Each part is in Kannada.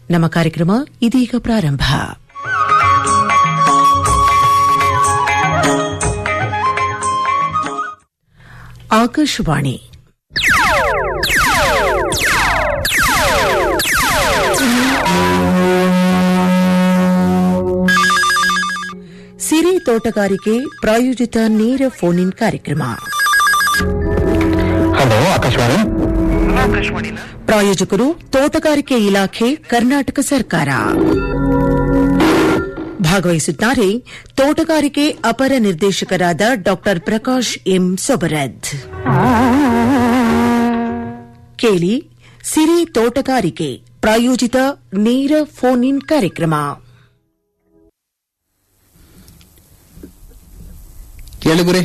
ನಮ್ಮ ಕಾರ್ಯಕ್ರಮ ಇದೀಗ ಪ್ರಾರಂಭ ಆಕಾಶವಾಣಿ ಸಿರಿ ತೋಟಗಾರಿಕೆ ಪ್ರಾಯೋಜಿತ ನೇರ ಫೋನ್ ಇನ್ ಕಾರ್ಯಕ್ರಮ ಹಲೋ ಆಕಾಶವಾಣಿ ಪ್ರಾಯೋಜಕರು ತೋಟಗಾರಿಕೆ ಇಲಾಖೆ ಕರ್ನಾಟಕ ಸರ್ಕಾರ ಭಾಗವಹಿಸುತ್ತಾರೆ ತೋಟಗಾರಿಕೆ ಅಪರ ನಿರ್ದೇಶಕರಾದ ಡಾ ಪ್ರಕಾಶ್ ಎಂ ಸೊಬರದ್ ಕೇಳಿ ಸಿರಿ ತೋಟಗಾರಿಕೆ ಪ್ರಾಯೋಜಿತ ನೇರ ಫೋನ್ ಇನ್ ಕಾರ್ಯಕ್ರಮ ಕೇಳುಗರೆ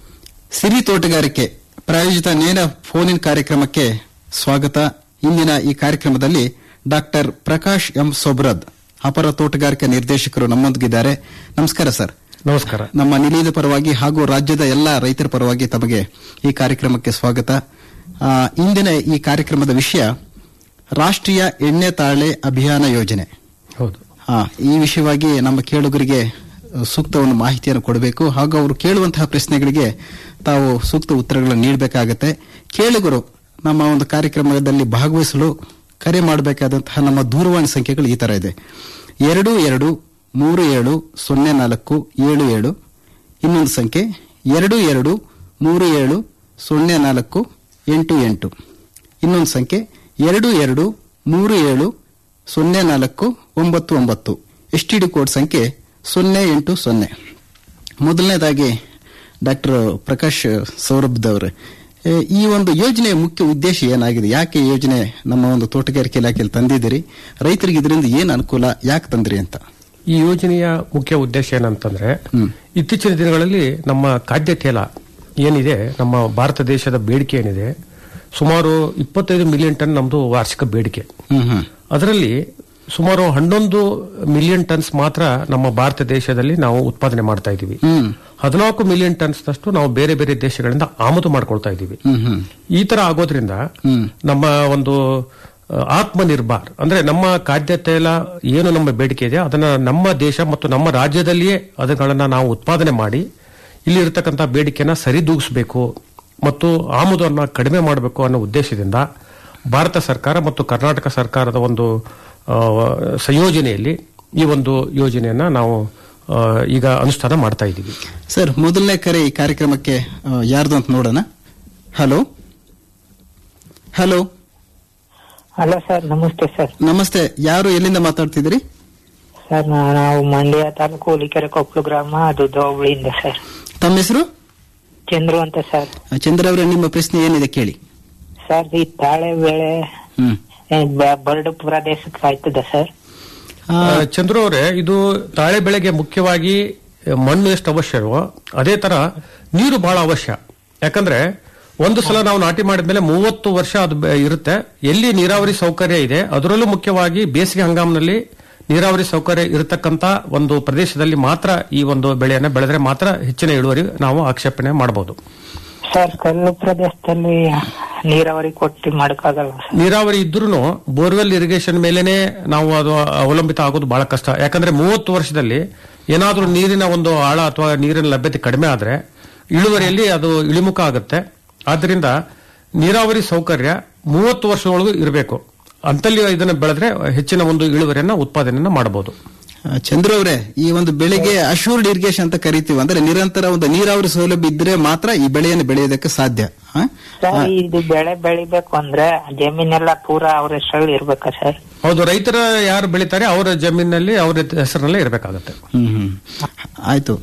ಸಿರಿ ತೋಟಗಾರಿಕೆ ಪ್ರಾಯೋಜಿತ ನೇರ ಫೋನ್ ಇನ್ ಕಾರ್ಯಕ್ರಮಕ್ಕೆ ಸ್ವಾಗತ ಇಂದಿನ ಈ ಕಾರ್ಯಕ್ರಮದಲ್ಲಿ ಡಾಕ್ಟರ್ ಪ್ರಕಾಶ್ ಎಂ ಸೊಬ್ರದ್ ಅಪರ ತೋಟಗಾರಿಕಾ ನಿರ್ದೇಶಕರು ನಮ್ಮೊಂದಿಗಿದ್ದಾರೆ ನಮಸ್ಕಾರ ಸರ್ ನಮಸ್ಕಾರ ನಮ್ಮ ನಿಲಯದ ಪರವಾಗಿ ಹಾಗೂ ರಾಜ್ಯದ ಎಲ್ಲ ರೈತರ ಪರವಾಗಿ ತಮಗೆ ಈ ಕಾರ್ಯಕ್ರಮಕ್ಕೆ ಸ್ವಾಗತ ಆ, ಇಂದಿನ ಈ ಕಾರ್ಯಕ್ರಮದ ವಿಷಯ ರಾಷ್ಟ್ರೀಯ ಎಣ್ಣೆ ತಾಳೆ ಅಭಿಯಾನ ಯೋಜನೆ ಹೌದು ಆ, ಈ ವಿಷಯವಾಗಿ ನಮ್ಮ ಕೇಳುಗರಿಗೆ ಸೂಕ್ತ ಒಂದು ಮಾಹಿತಿಯನ್ನು ಕೊಡಬೇಕು ಹಾಗೂ ಅವರು ಕೇಳುವಂತಹ ಪ್ರಶ್ನೆಗಳಿಗೆ ತಾವು ಸೂಕ್ತ ಉತ್ತರಗಳನ್ನು ನೀಡಬೇಕಾಗತ್ತೆ ಕೇಳುಗರು ನಮ್ಮ ಒಂದು ಕಾರ್ಯಕ್ರಮದಲ್ಲಿ ಭಾಗವಹಿಸಲು ಕರೆ ಮಾಡಬೇಕಾದಂತಹ ನಮ್ಮ ದೂರವಾಣಿ ಸಂಖ್ಯೆಗಳು ಈ ತರ ಇದೆ ಎರಡು ಎರಡು ಮೂರು ಏಳು ಸೊನ್ನೆ ನಾಲ್ಕು ಏಳು ಏಳು ಇನ್ನೊಂದು ಸಂಖ್ಯೆ ಎರಡು ಎರಡು ಮೂರು ಏಳು ಸೊನ್ನೆ ನಾಲ್ಕು ಎಂಟು ಎಂಟು ಇನ್ನೊಂದು ಸಂಖ್ಯೆ ಎರಡು ಎರಡು ಮೂರು ಏಳು ಸೊನ್ನೆ ನಾಲ್ಕು ಒಂಬತ್ತು ಒಂಬತ್ತು ಎಸ್ ಟಿ ಡಿ ಕೋಡ್ ಸಂಖ್ಯೆ ಸೊನ್ನೆ ಎಂಟು ಸೊನ್ನೆ ಮೊದಲನೇದಾಗಿ ಡಾಕ್ಟರ್ ಪ್ರಕಾಶ್ ಸೌರಭ್ದವ್ರೆ ಏ, ಈ ಒಂದು ಯೋಜನೆಯ ಮುಖ್ಯ ಉದ್ದೇಶ ಏನಾಗಿದೆ ಯಾಕೆ ಈ ಯೋಜನೆ ನಮ್ಮ ಒಂದು ತೋಟಗಾರಿಕೆ ಇಲಾಖೆಯಲ್ಲಿ ತಂದಿದ್ದೀರಿ ರೈತರಿಗೆ ಇದರಿಂದ ಏನು ಅನುಕೂಲ ಯಾಕೆ ತಂದ್ರಿ ಅಂತ ಈ ಯೋಜನೆಯ ಮುಖ್ಯ ಉದ್ದೇಶ ಏನಂತಂದ್ರೆ ಹ್ಮ್. ಇತ್ತೀಚಿನ ದಿನಗಳಲ್ಲಿ ನಮ್ಮ ಖಾದ್ಯ ತೇಲ ಏನಿದೆ ನಮ್ಮ ಭಾರತ ದೇಶದ ಬೇಡಿಕೆ ಏನಿದೆ ಸುಮಾರು ಇಪ್ಪತ್ತೈದು ಮಿಲಿಯನ್ ಟನ್ ನಮ್ದು ವಾರ್ಷಿಕ ಬೇಡಿಕೆ ಹ್ಮ್ ಹ್ಮ್ ಅದರಲ್ಲಿ ಸುಮಾರು ಹನ್ನೊಂದು ಮಿಲಿಯನ್ ಟನ್ಸ್ ಮಾತ್ರ ನಮ್ಮ ಭಾರತ ದೇಶದಲ್ಲಿ ನಾವು ಉತ್ಪಾದನೆ ಮಾಡ್ತಾ ಇದ್ದೀವಿ ಹ್ಮ್ ಹದಿನಾಲ್ಕು ಮಿಲಿಯನ್ ಟನ್ಸ್ ನಷ್ಟು ನಾವು ಬೇರೆ ಬೇರೆ ದೇಶಗಳಿಂದ ಆಮದು ಮಾಡ್ಕೊಳ್ತಾ ಇದ್ದೀವಿ ಹ್ಮ್ ಹ್ಮ್ ಈ ತರ ಆಗೋದ್ರಿಂದ ಹ್ಮ್. ನಮ್ಮ ಒಂದು ಆ, ಆತ್ಮನಿರ್ಭರ್ ಅಂದ್ರೆ ನಮ್ಮ ಖಾದ್ಯ ತೈಲ ಏನು ನಮ್ಮ ಬೇಡಿಕೆ ಇದೆ ಅದನ್ನ ನಮ್ಮ ದೇಶ ಮತ್ತು ನಮ್ಮ ರಾಜ್ಯದಲ್ಲಿಯೇ ಅದಗಳನ್ನ ನಾವು ಉತ್ಪಾದನೆ ಮಾಡಿ ಇಲ್ಲಿ ಇರತಕ್ಕಂತ ಬೇಡಿಕೆನ ಸರಿದೂಗಿಸಬೇಕು ಮತ್ತು ಆಮದನ್ನ ಕಡಿಮೆ ಮಾಡಬೇಕು ಅನ್ನೋ ಉದ್ದೇಶದಿಂದ ಭಾರತ ಸರ್ಕಾರ ಮತ್ತು ಕರ್ನಾಟಕ ಸರ್ಕಾರದ ಒಂದು ಆ, ಸಂಯೋಜನೆಯಲ್ಲಿ ಈ ಒಂದು ಯೋಜನೆಯನ್ನ ನಾವು ಆ, ಈಗ ಅನುಷ್ಠಾನ ಮಾಡ್ತಾ ಇದ್ದೀವಿ ಸರ್ ಮೊದಲನೇ ಕರೆ ಈ ಕಾರ್ಯಕ್ರಮಕ್ಕೆ ಆ, ಯಾರ್ದು ಅಂತ ನೋಡೋಣ ಹಲೋ ಹಲೋ ಹಲೋ ಸರ್ ನಮಸ್ತೆ ಸರ್ ನಮಸ್ತೆ ಯಾರು ಎಲ್ಲಿಂದ ಮಾತಾಡ್ತಿದ್ದೀರಿ ಸರ್ ನಾ- ನಾವು ಮಂಡ್ಯ ತಾಲೂಕು ಹುಲಿಕೆರೆ ಕೊಪ್ಪಳು ಗ್ರಾಮ ಅದು ಹೋಬಳಿಯಿಂದ ಸರ್ ತಮ್ಮ ಹೆಸರು ಚಂದ್ರು ಅಂತ ಸರ್ ಚಂದ್ರ ಅವರೇ ನಿಮ್ಮ ಪ್ರಶ್ನೆ ಏನಿದೆ ಕೇಳಿ ಸರ್ ಈ ತಾಳೆ ಬೆಳೆ ಹ್ಮ್ ಏ, ಬ- ಬರಡು ಪ್ರದೇಶಕ್ಕೆ ಆಯ್ತದ ಸರ್ ಆ, ಆ, ಚಂದ್ರು ಅವರೇ ಇದು ತಾಳೆ ಬೆಳೆಗೆ ಮುಖ್ಯವಾಗಿ ಮಣ್ಣು ಎಷ್ಟು ಅವಶ್ಯವೋ ಅದೇ ತರ ನೀರು ಬಹಳ ಅವಶ್ಯ ಯಾಕಂದ್ರೆ ಒಂದು ಸಲ ನಾವು ನಾಟಿ ಮಾಡಿದ್ಮೇಲೆ ಮೂವತ್ತು ವರ್ಷ ಅದು ಬೆ- ಇರುತ್ತೆ ಎಲ್ಲಿ ನೀರಾವರಿ ಸೌಕರ್ಯ ಇದೆ ಅದರಲ್ಲೂ ಮುಖ್ಯವಾಗಿ ಬೇಸಿಗೆ ಹಂಗಾಮಿನಲ್ಲಿ ನೀರಾವರಿ ಸೌಕರ್ಯ ಇರತಕ್ಕಂತ ಒಂದು ಪ್ರದೇಶದಲ್ಲಿ ಮಾತ್ರ ಈ ಒಂದು ಬೆಳೆಯನ್ನ ಬೆಳೆದ್ರೆ ಮಾತ್ರ ಹೆಚ್ಚಿನ ಇಳುವರಿ ನಾವು ಆಕ್ಷೇಪಣೆ ಮಾಡಬಹುದು ಸರ್ ಕಲ್ಲು ಪ್ರದೇಶದಲ್ಲಿ ನೀರಾವರಿ ಕೊಟ್ಟು ಮಾಡಕ್ಕಾಗಲ್ಲ ಸರ್ ನೀರಾವರಿ ಇದ್ರೂ ಬೋರ್ವೆಲ್ ಇರಿಗೇಷನ್ ಮೇಲೆನೆ ನಾವು ಅದು ಅವಲಂಬಿತ ಆಗೋದು ಬಹಳ ಕಷ್ಟ ಯಾಕಂದ್ರೆ ಮೂವತ್ತು ವರ್ಷದಲ್ಲಿ ಏನಾದ್ರೂ ನೀರಿನ ಒಂದು ಆಳ ಅಥವಾ ನೀರಿನ ಲಭ್ಯತೆ ಕಡಿಮೆ ಆದ್ರೆ ಇಳುವರಿಯಲ್ಲಿ ಅದು ಇಳಿಮುಖ ಆಗುತ್ತೆ ಆದ್ರಿಂದ ನೀರಾವರಿ ಸೌಕರ್ಯ ಮೂವತ್ತು ವರ್ಷದೊಳಗೂ ಇರಬೇಕು ಅಂತಲ್ಲಿ ಇದನ್ನ ಬೆಳೆದ್ರೆ ಹೆಚ್ಚಿನ ಒಂದು ಇಳುವರಿಯನ್ನ ಉತ್ಪಾದನೆಯನ್ನ ಮಾಡಬಹುದು ಆ, ಚಂದ್ರ ಅವರೇ ಈ ಒಂದು ಬೆಳೆಗೆ ಅಶೂರ್ಡ್ ಇರಿಗೇಷನ್ ಅಂತ ಕರಿತೀವಿ ಅಂದ್ರೆ ನಿರಂತರ ಒಂದು ನೀರಾವರಿ ಸೌಲಭ್ಯ ಇದ್ರೆ ಮಾತ್ರ ಈ ಬೆಳೆಯನ್ನು ಬೆಳೆಯೋದಕ್ಕೆ ಸಾಧ್ಯ ಆ? ಸರ್ ಇದು ಬೆಳೆ ಬೆಳಿಬೇಕು ಅಂದ್ರೆ ಜಮೀನೆಲ್ಲ ಪೂರಾ ಅವ್ರ ಹೆಸರಲ್ಲಿ ಇರ್ಬೇಕಾ ಸರ್ ಹೌದು ರೈತರ ಯಾರು ಬೆಳಿತಾರೆ ಅವರ ಜಮೀನಿನಲ್ಲಿ ಅವರ ಹೆಸರಿನಲ್ಲೇ ಇರಬೇಕಾಗುತ್ತೆ ಹ್ಮ್ ಹ್ಮ್ ಆಯ್ತು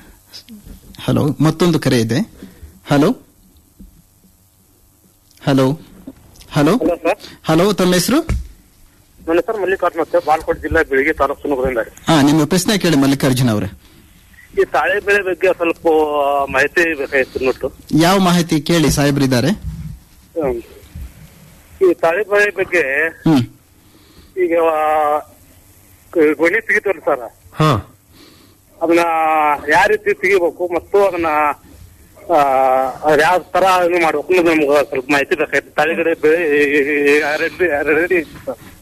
ಹಲೋ ಮತ್ತೊಂದು ಕರೆ ಇದೆ hello hello hello hello sir hello ತಮ್ಮ ಹೆಸರು ನನ್ನ ಹೆಸರು ಮಲ್ಲಿಕಾರ್ಜುನ ಅಂತ ಬಾಲ್ಕೋಟ್ ಜಿಲ್ಲಾ ಬೆಳಿಗ್ಗೆ ತಾಲೂಕು ಸುನಗರದಿಂದ ರೀ. ಹಾ ನಿಮ್ಮ ಪ್ರಶ್ನೆ ಕೇಳಿ ಮಲ್ಲಿಕಾರ್ಜುನ ಅವರೇ ಈ ತಾಳೆ ಬೆಳೆ ಬಗ್ಗೆ ಸ್ವಲ್ಪ ಮಾಹಿತಿ ಬೇಕಾಗಿತ್ತು ನೋಟ್ಟು ಯಾವ ಮಾಹಿತಿ ಕೇಳಿ ಸಾಹೇಬ್ರಿದ್ದಾರೆ ಹ್ಮ್. ಈ ತಾಳೆ ಬೆಳೆ ಬಗ್ಗೆ ಹ್ಮ್ ಈಗ ಕ- ಗೊನೆ ತೆಗಿತಾರಲ್ಲ ಸರ್ ಹಾ ಅದನ್ನ ಯಾವ ರೀತಿ ತೆಗಿಬೇಕು ಮತ್ತು ಅದನ್ನ ಆ, ಅದ್ ಯಾವ ತರ ಇದು ಮಾಡ್ಬೇಕು ಅನ್ನೋದು ನಮ್ಗೆ ಸ್ವಲ್ಪ ಮಾಹಿತಿ ಬೇಕಾಗಿತ್ತು ತಾಳಿಗಡೆ ಬೆಳೆ ರೆಡಿ ರೆಡಿ ಸರ್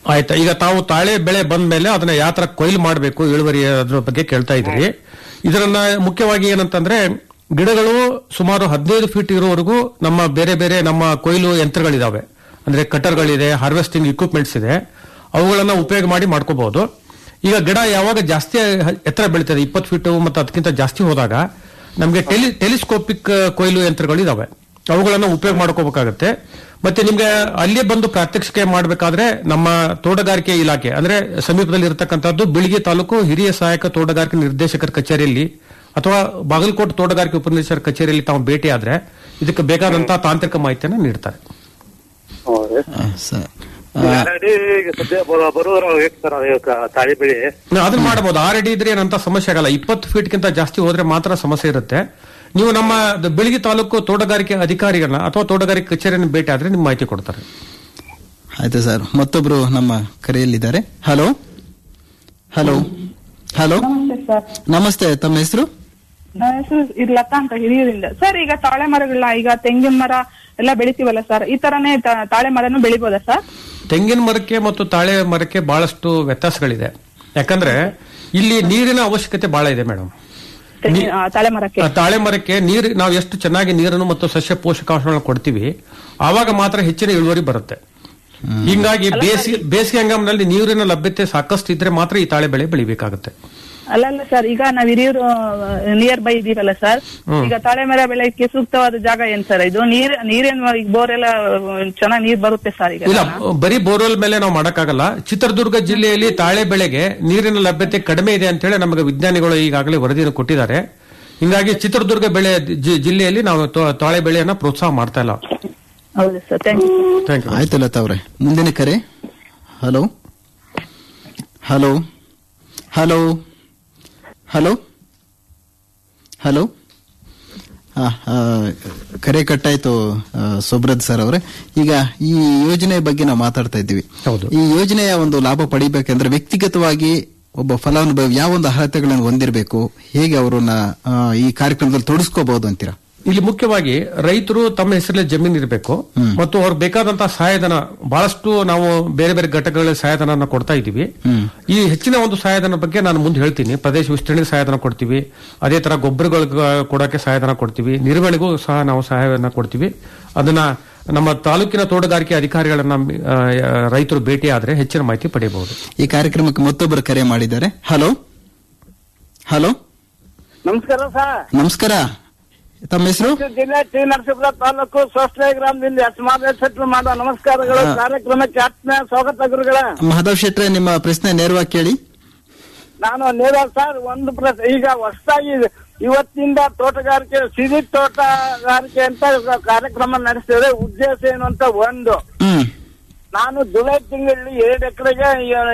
ಆಯ್ತಾ ಈಗ ತಾವು ತಾಳೆ ಬೆಳೆ ಬಂದ ಮೇಲೆ ಅದನ್ನ ಯಾವ ತರ ಕೊಯ್ಲು ಮಾಡಬೇಕು ಇಳುವರಿ ಅದ್ರ ಬಗ್ಗೆ ಕೇಳ್ತಾ ಇದ್ರಿ ಇದರನ್ನ ಮುಖ್ಯವಾಗಿ ಏನಂತಂದ್ರೆ ಗಿಡಗಳು ಸುಮಾರು ಹದಿನೈದು ಫೀಟ್ ಇರೋವರೆಗೂ ನಮ್ಮ ಬೇರೆ ಬೇರೆ ನಮ್ಮ ಕೊಯ್ಲು ಯಂತ್ರಗಳಿದಾವೆ ಅಂದ್ರೆ ಕಟರ್ಗಳಿದೆ ಹಾರ್ವೆಸ್ಟಿಂಗ್ ಇಕ್ವಿಪ್ಮೆಂಟ್ಸ್ ಇದೆ ಅವುಗಳನ್ನ ಉಪಯೋಗ ಮಾಡಿ ಮಾಡ್ಕೋಬಹುದು ಈಗ ಗಿಡ ಯಾವಾಗ ಜಾಸ್ತಿ ಹ- ಎತ್ತರ ಬೆಳೀತದೆ ಇಪ್ಪತ್ತು ಫೀಟ್ ಮತ್ತು ಅದಕ್ಕಿಂತ ಜಾಸ್ತಿ ಹೋದಾಗ ನಮಗೆ ಟೆಲಿ ಟೆಲಿಸ್ಕೋಪಿಕ್ ಕೊಯ್ಲು ಯಂತ್ರಗಳು ಇದಾವೆ ಅವುಗಳನ್ನು ಉಪಯೋಗ ಮಾಡ್ಕೋಬೇಕಾಗತ್ತೆ ಮತ್ತೆ ನಿಮ್ಗೆ ಅಲ್ಲೇ ಬಂದು ಪ್ರಾತ್ಯಕ್ಷಿಕೆ ಮಾಡಬೇಕಾದ್ರೆ ನಮ್ಮ ತೋಟಗಾರಿಕೆ ಇಲಾಖೆ ಅಂದ್ರೆ ಸಮೀಪದಲ್ಲಿ ಇರತಕ್ಕಂಥದ್ದು ಬಿಳಿಗಿ ತಾಲೂಕು ಹಿರಿಯ ಸಹಾಯಕ ತೋಟಗಾರಿಕೆ ನಿರ್ದೇಶಕರ ಕಚೇರಿಯಲ್ಲಿ ಅಥವಾ ಬಾಗಲಕೋಟೆ ತೋಟಗಾರಿಕೆ ಉಪನಿರ್ದೇಶಕರ ಕಚೇರಿಯಲ್ಲಿ ತಾವು ಭೇಟಿ ಆದ್ರೆ ಇದಕ್ಕೆ ಬೇಕಾದಂತಹ ತಾಂತ್ರಿಕ ಮಾಹಿತಿಯನ್ನು ನೀಡ್ತಾರೆ ಹೌದ್ರಿ ಆ, ಸರ್ ಆ, ಆಲ್ರೆಡಿ ಈಗ ಸದ್ಯ ಬರೋ- ಬರುವರ ಸರ್ ಅದಕ್ಕೆ ತಾಳಿ ಬೆಳಿ ನಾವು ಅದನ್ನ ಮಾಡಬಹುದು ಆರ್ ಡಿ ಇದ್ರೆ ಏನಂತ ಸಮಸ್ಯೆ ಆಗಲ್ಲ ಇಪ್ಪತ್ತು ಫೀಟ್ಗಿಂತ ಜಾಸ್ತಿ ಹೋದ್ರೆ ಮಾತ್ರ ಸಮಸ್ಯೆ ಇರುತ್ತೆ ನೀವು ನಮ್ಮ ದ- ಬಿಳಿಗಿ ತಾಲೂಕು ತೋಟಗಾರಿಕೆ ಅಧಿಕಾರಿಗಳನ್ನ ಅಥವಾ ತೋಟಗಾರಿಕೆ ಕಚೇರಿಯನ್ನು ಭೇಟಿ ಆದ್ರೆ ನಿಮ್ಗೆ ಮಾಹಿತಿ ಕೊಡ್ತಾರೆ ಆಯ್ತು ಸರ್ ಮತ್ತೊಬ್ರು ನಮ್ಮ ಕರೆಯಲ್ಲಿದ್ದಾರೆ ಹಲೋ ಹಲೋ ಹಲೋ ನಮಸ್ತೆ ಸರ್ ನಮಸ್ತೆ ತಮ್ಮ ಹೆಸರು ನನ್ನ ಹೆಸರು ಇದು ಲತಾ ಅಂತ ಹಿರಿಯೂರಿಂದ ಸರ್ ಈಗ ತಾಳೆ ಮರಗಳನ್ನ ಈಗ ತೆಂಗಿನ ಮರ ಎಲ್ಲ ಬೆಳಿತೀವಲ್ಲ ಸರ್ ಈ ತರನೇ ತ- ತಾಳೆ ಮರನು ಬೆಳಿಬೋದಾ ಸರ್ ತೆಂಗಿನ ಮರಕ್ಕೆ ಮತ್ತು ತಾಳೆ ಮರಕ್ಕೆ ಬಹಳಷ್ಟು ವ್ಯತ್ಯಾಸಗಳಿದೆ ಯಾಕಂದ್ರೆ ಇಲ್ಲಿ ನೀರಿನ ಅವಶ್ಯಕತೆ ಬಹಳ ಇದೆ ಮೇಡಮ್ ತೆಂಗಿನ- ಆ, ತಾಳೆ ಮರಕ್ಕೆ ಆ ತಾಳೆ ಮರಕ್ಕೆ ನೀರು ನಾವು ಎಷ್ಟು ಚೆನ್ನಾಗಿ ನೀರನ್ನು ಮತ್ತು ಸಸ್ಯ ಪೋಷಕಾಂಶಗಳನ್ನು ಕೊಡ್ತೀವಿ ಆವಾಗ ಮಾತ್ರ ಹೆಚ್ಚಿನ ಇಳುವರಿ ಬರುತ್ತೆ ಹಿಂಗಾಗಿ ಬೇಸಿಗೆ ಬೇಸಿಗೆ ಹಂಗಾಮಿನಲ್ಲಿ ನೀರಿನ ಲಭ್ಯತೆ ಸಾಕಷ್ಟು ಇದ್ರೆ ಮಾತ್ರ ಈ ತಾಳೆ ಬೆಳೆ ಬೆಳಿಬೇಕಾಗುತ್ತೆ ಅಲ್ಲ ಅಲ್ಲ ಸರ್ ಈಗ ನಾವ್ ಹಿರಿಯೂರು ನಿಯರ್ ಬೈ ಇದೀವಲ್ಲ ಸರ್ ಈಗ ತಾಳೆ ಮರ ಬೆಳೆಯಕ್ಕೆ ಸೂಕ್ತವಾದ ಜಾಗ ಏನ್ ಸರ್ ಇದು ನೀರ್ ನೀರೇನು ಈಗ ಬೋರ್ ಎಲ್ಲ ಚೆನ್ನಾಗಿ ನೀರ್ ಬರುತ್ತೆ ಸರ್ ಈಗ ಇಲ್ಲ ಬರೀ ಬೋರ್ವೆಲ್ ಮೇಲೆ ನಾವು ಮಾಡಕ್ಕಾಗಲ್ಲ ಚಿತ್ರದುರ್ಗ ಜಿಲ್ಲೆಯಲ್ಲಿ ತಾಳೆ ಬೆಳೆಗೆ ನೀರಿನ ಲಭ್ಯತೆ ಕಡಿಮೆ ಇದೆ ಅಂತ ಹೇಳಿ ನಮಗೆ ವಿಜ್ಞಾನಿಗಳು ಈಗಾಗಲೇ ವರದಿಯನ್ನು ಕೊಟ್ಟಿದ್ದಾರೆ ಹಿಂಗಾಗಿ ಚಿತ್ರದುರ್ಗ ಬೆಳೆ ಜಿ- ಜಿಲ್ಲೆಯಲ್ಲಿ ನಾವು ತೋ- ತಾಳೆ ಬೆಳೆಯನ್ನ ಪ್ರೋತ್ಸಾಹ ಮಾಡ್ತಾ ಇಲ್ಲ ಹೌದು sir thank you thank you ಆಯ್ತು ಲತಾ ಅವ್ರೆ ಮುಂದಿನ ಕರೆ hello hello hello hello hello ಆ, ಆ, ಕರೆ ಕಟ್ಟಾಯ್ತು ಆ, ಸುಬ್ರತ್ ಸರ್ ಅವರೇ ಈಗ ಈ ಯೋಜನೆ ಬಗ್ಗೆ ನಾವು ಮಾತಾಡ್ತಾ ಇದ್ದೀವಿ ಹೌದು. ಈ ಯೋಜನೆಯ ಒಂದು ಲಾಭ ಪಡಿಬೇಕಂದ್ರೆ ವ್ಯಕ್ತಿಗತವಾಗಿ ಒಬ್ಬ ಫಲಾನುಭವಿ ಯಾವ ಒಂದು ಅರ್ಹತೆಗಳನ್ನು ಹೊಂದಿರಬೇಕು ಹೇಗೆ ಅವರನ್ನ ಆ, ಈ ಕಾರ್ಯಕ್ರಮದಲ್ಲಿ ತೊಡಗಿಸ್ಕೋಬಹುದು ಅಂತೀರಾ ಇಲ್ಲಿ ಮುಖ್ಯವಾಗಿ ರೈತರು ತಮ್ಮ ಹೆಸರಲ್ಲೇ ಜಮೀನು ಇರಬೇಕು ಮತ್ತು ಅವ್ರಿಗೆ ಬೇಕಾದಂತಹ ಸಹಾಯಧನ ಬಹಳಷ್ಟು ನಾವು ಬೇರೆ ಬೇರೆ ಘಟಕಗಳ ಸಹಾಯಧನ ಕೊಡ್ತಾ ಇದ್ದೀವಿ ಈ ಹೆಚ್ಚಿನ ಒಂದು ಸಹಾಯಧನ ಬಗ್ಗೆ ನಾನು ಮುಂದೆ ಹೇಳ್ತೀನಿ ಪ್ರದೇಶ ವಿಸ್ತರಣೆಗೆ ಸಹಾಯಧನ ಕೊಡ್ತೀವಿ ಅದೇ ತರ ಗೊಬ್ಬರಗಳು ಕೊಡೋಕೆ ಸಹಾಯಧನ ಕೊಡ್ತೀವಿ ನಿರ್ವಹಣೆಗೂ ಸಹ ನಾವು ಸಹಾಯಧನ ಕೊಡ್ತೀವಿ ಅದನ್ನ ನಮ್ಮ ತಾಲೂಕಿನ ತೋಟಗಾರಿಕೆ ಅಧಿಕಾರಿಗಳನ್ನ ಆ, ರೈತರು ಭೇಟಿ ಆದ್ರೆ ಹೆಚ್ಚಿನ ಮಾಹಿತಿ ಪಡೆಯಬಹುದು ಈ ಕಾರ್ಯಕ್ರಮಕ್ಕೆ ಮತ್ತೊಬ್ಬರು ಕರೆ ಮಾಡಿದ್ದಾರೆ ಹಲೋ ಹಲೋ ನಮಸ್ಕಾರ ಸರ್ ನಮಸ್ಕಾರ ತಮ್ಮ ಹೆಸರು ಜಿಲ್ಲೆ ಟಿ ನರಸೀಪುರ ತಾಲೂಕು ಸ್ವಸ್ಥಯ ಗ್ರಾಮದಿಂದ ಯಶಮಾದ ಶೆಟ್ರು ಮಾಡೋ ನಮಸ್ಕಾರಗಳು ಹಾ. ಕಾರ್ಯಕ್ರಮಕ್ಕೆ ಆತ್ಮೀಯ ಸ್ವಾಗತ ಗುರುಗಳ ಮಾಧವ್ ಶೆಟ್ರೆ ನಿಮ್ಮ ಪ್ರಶ್ನೆ ನೇರವಾಗಿ ಕೇಳಿ ನಾನು ನೇರ ಸರ್ ಒಂದು ಪ್ರಶ್ನೆ ಈಗ ಹೊಸದಾಗಿ ಇವತ್ತಿಂದ ತೋಟಗಾರಿಕೆ ಸಿರಿ ತೋಟಗಾರಿಕೆ ಅಂತ ಕಾರ್ಯಕ್ರಮ ನಡೆಸ್ತಿದ್ರೆ ಉದ್ದೇಶ ಏನು ಅಂತ ಒಂದು ಹ್ಮ್ ನಾನು ಜುಲೈ ತಿಂಗಳಲ್ಲಿ ಎರಡು ಎಕರೆಗೆ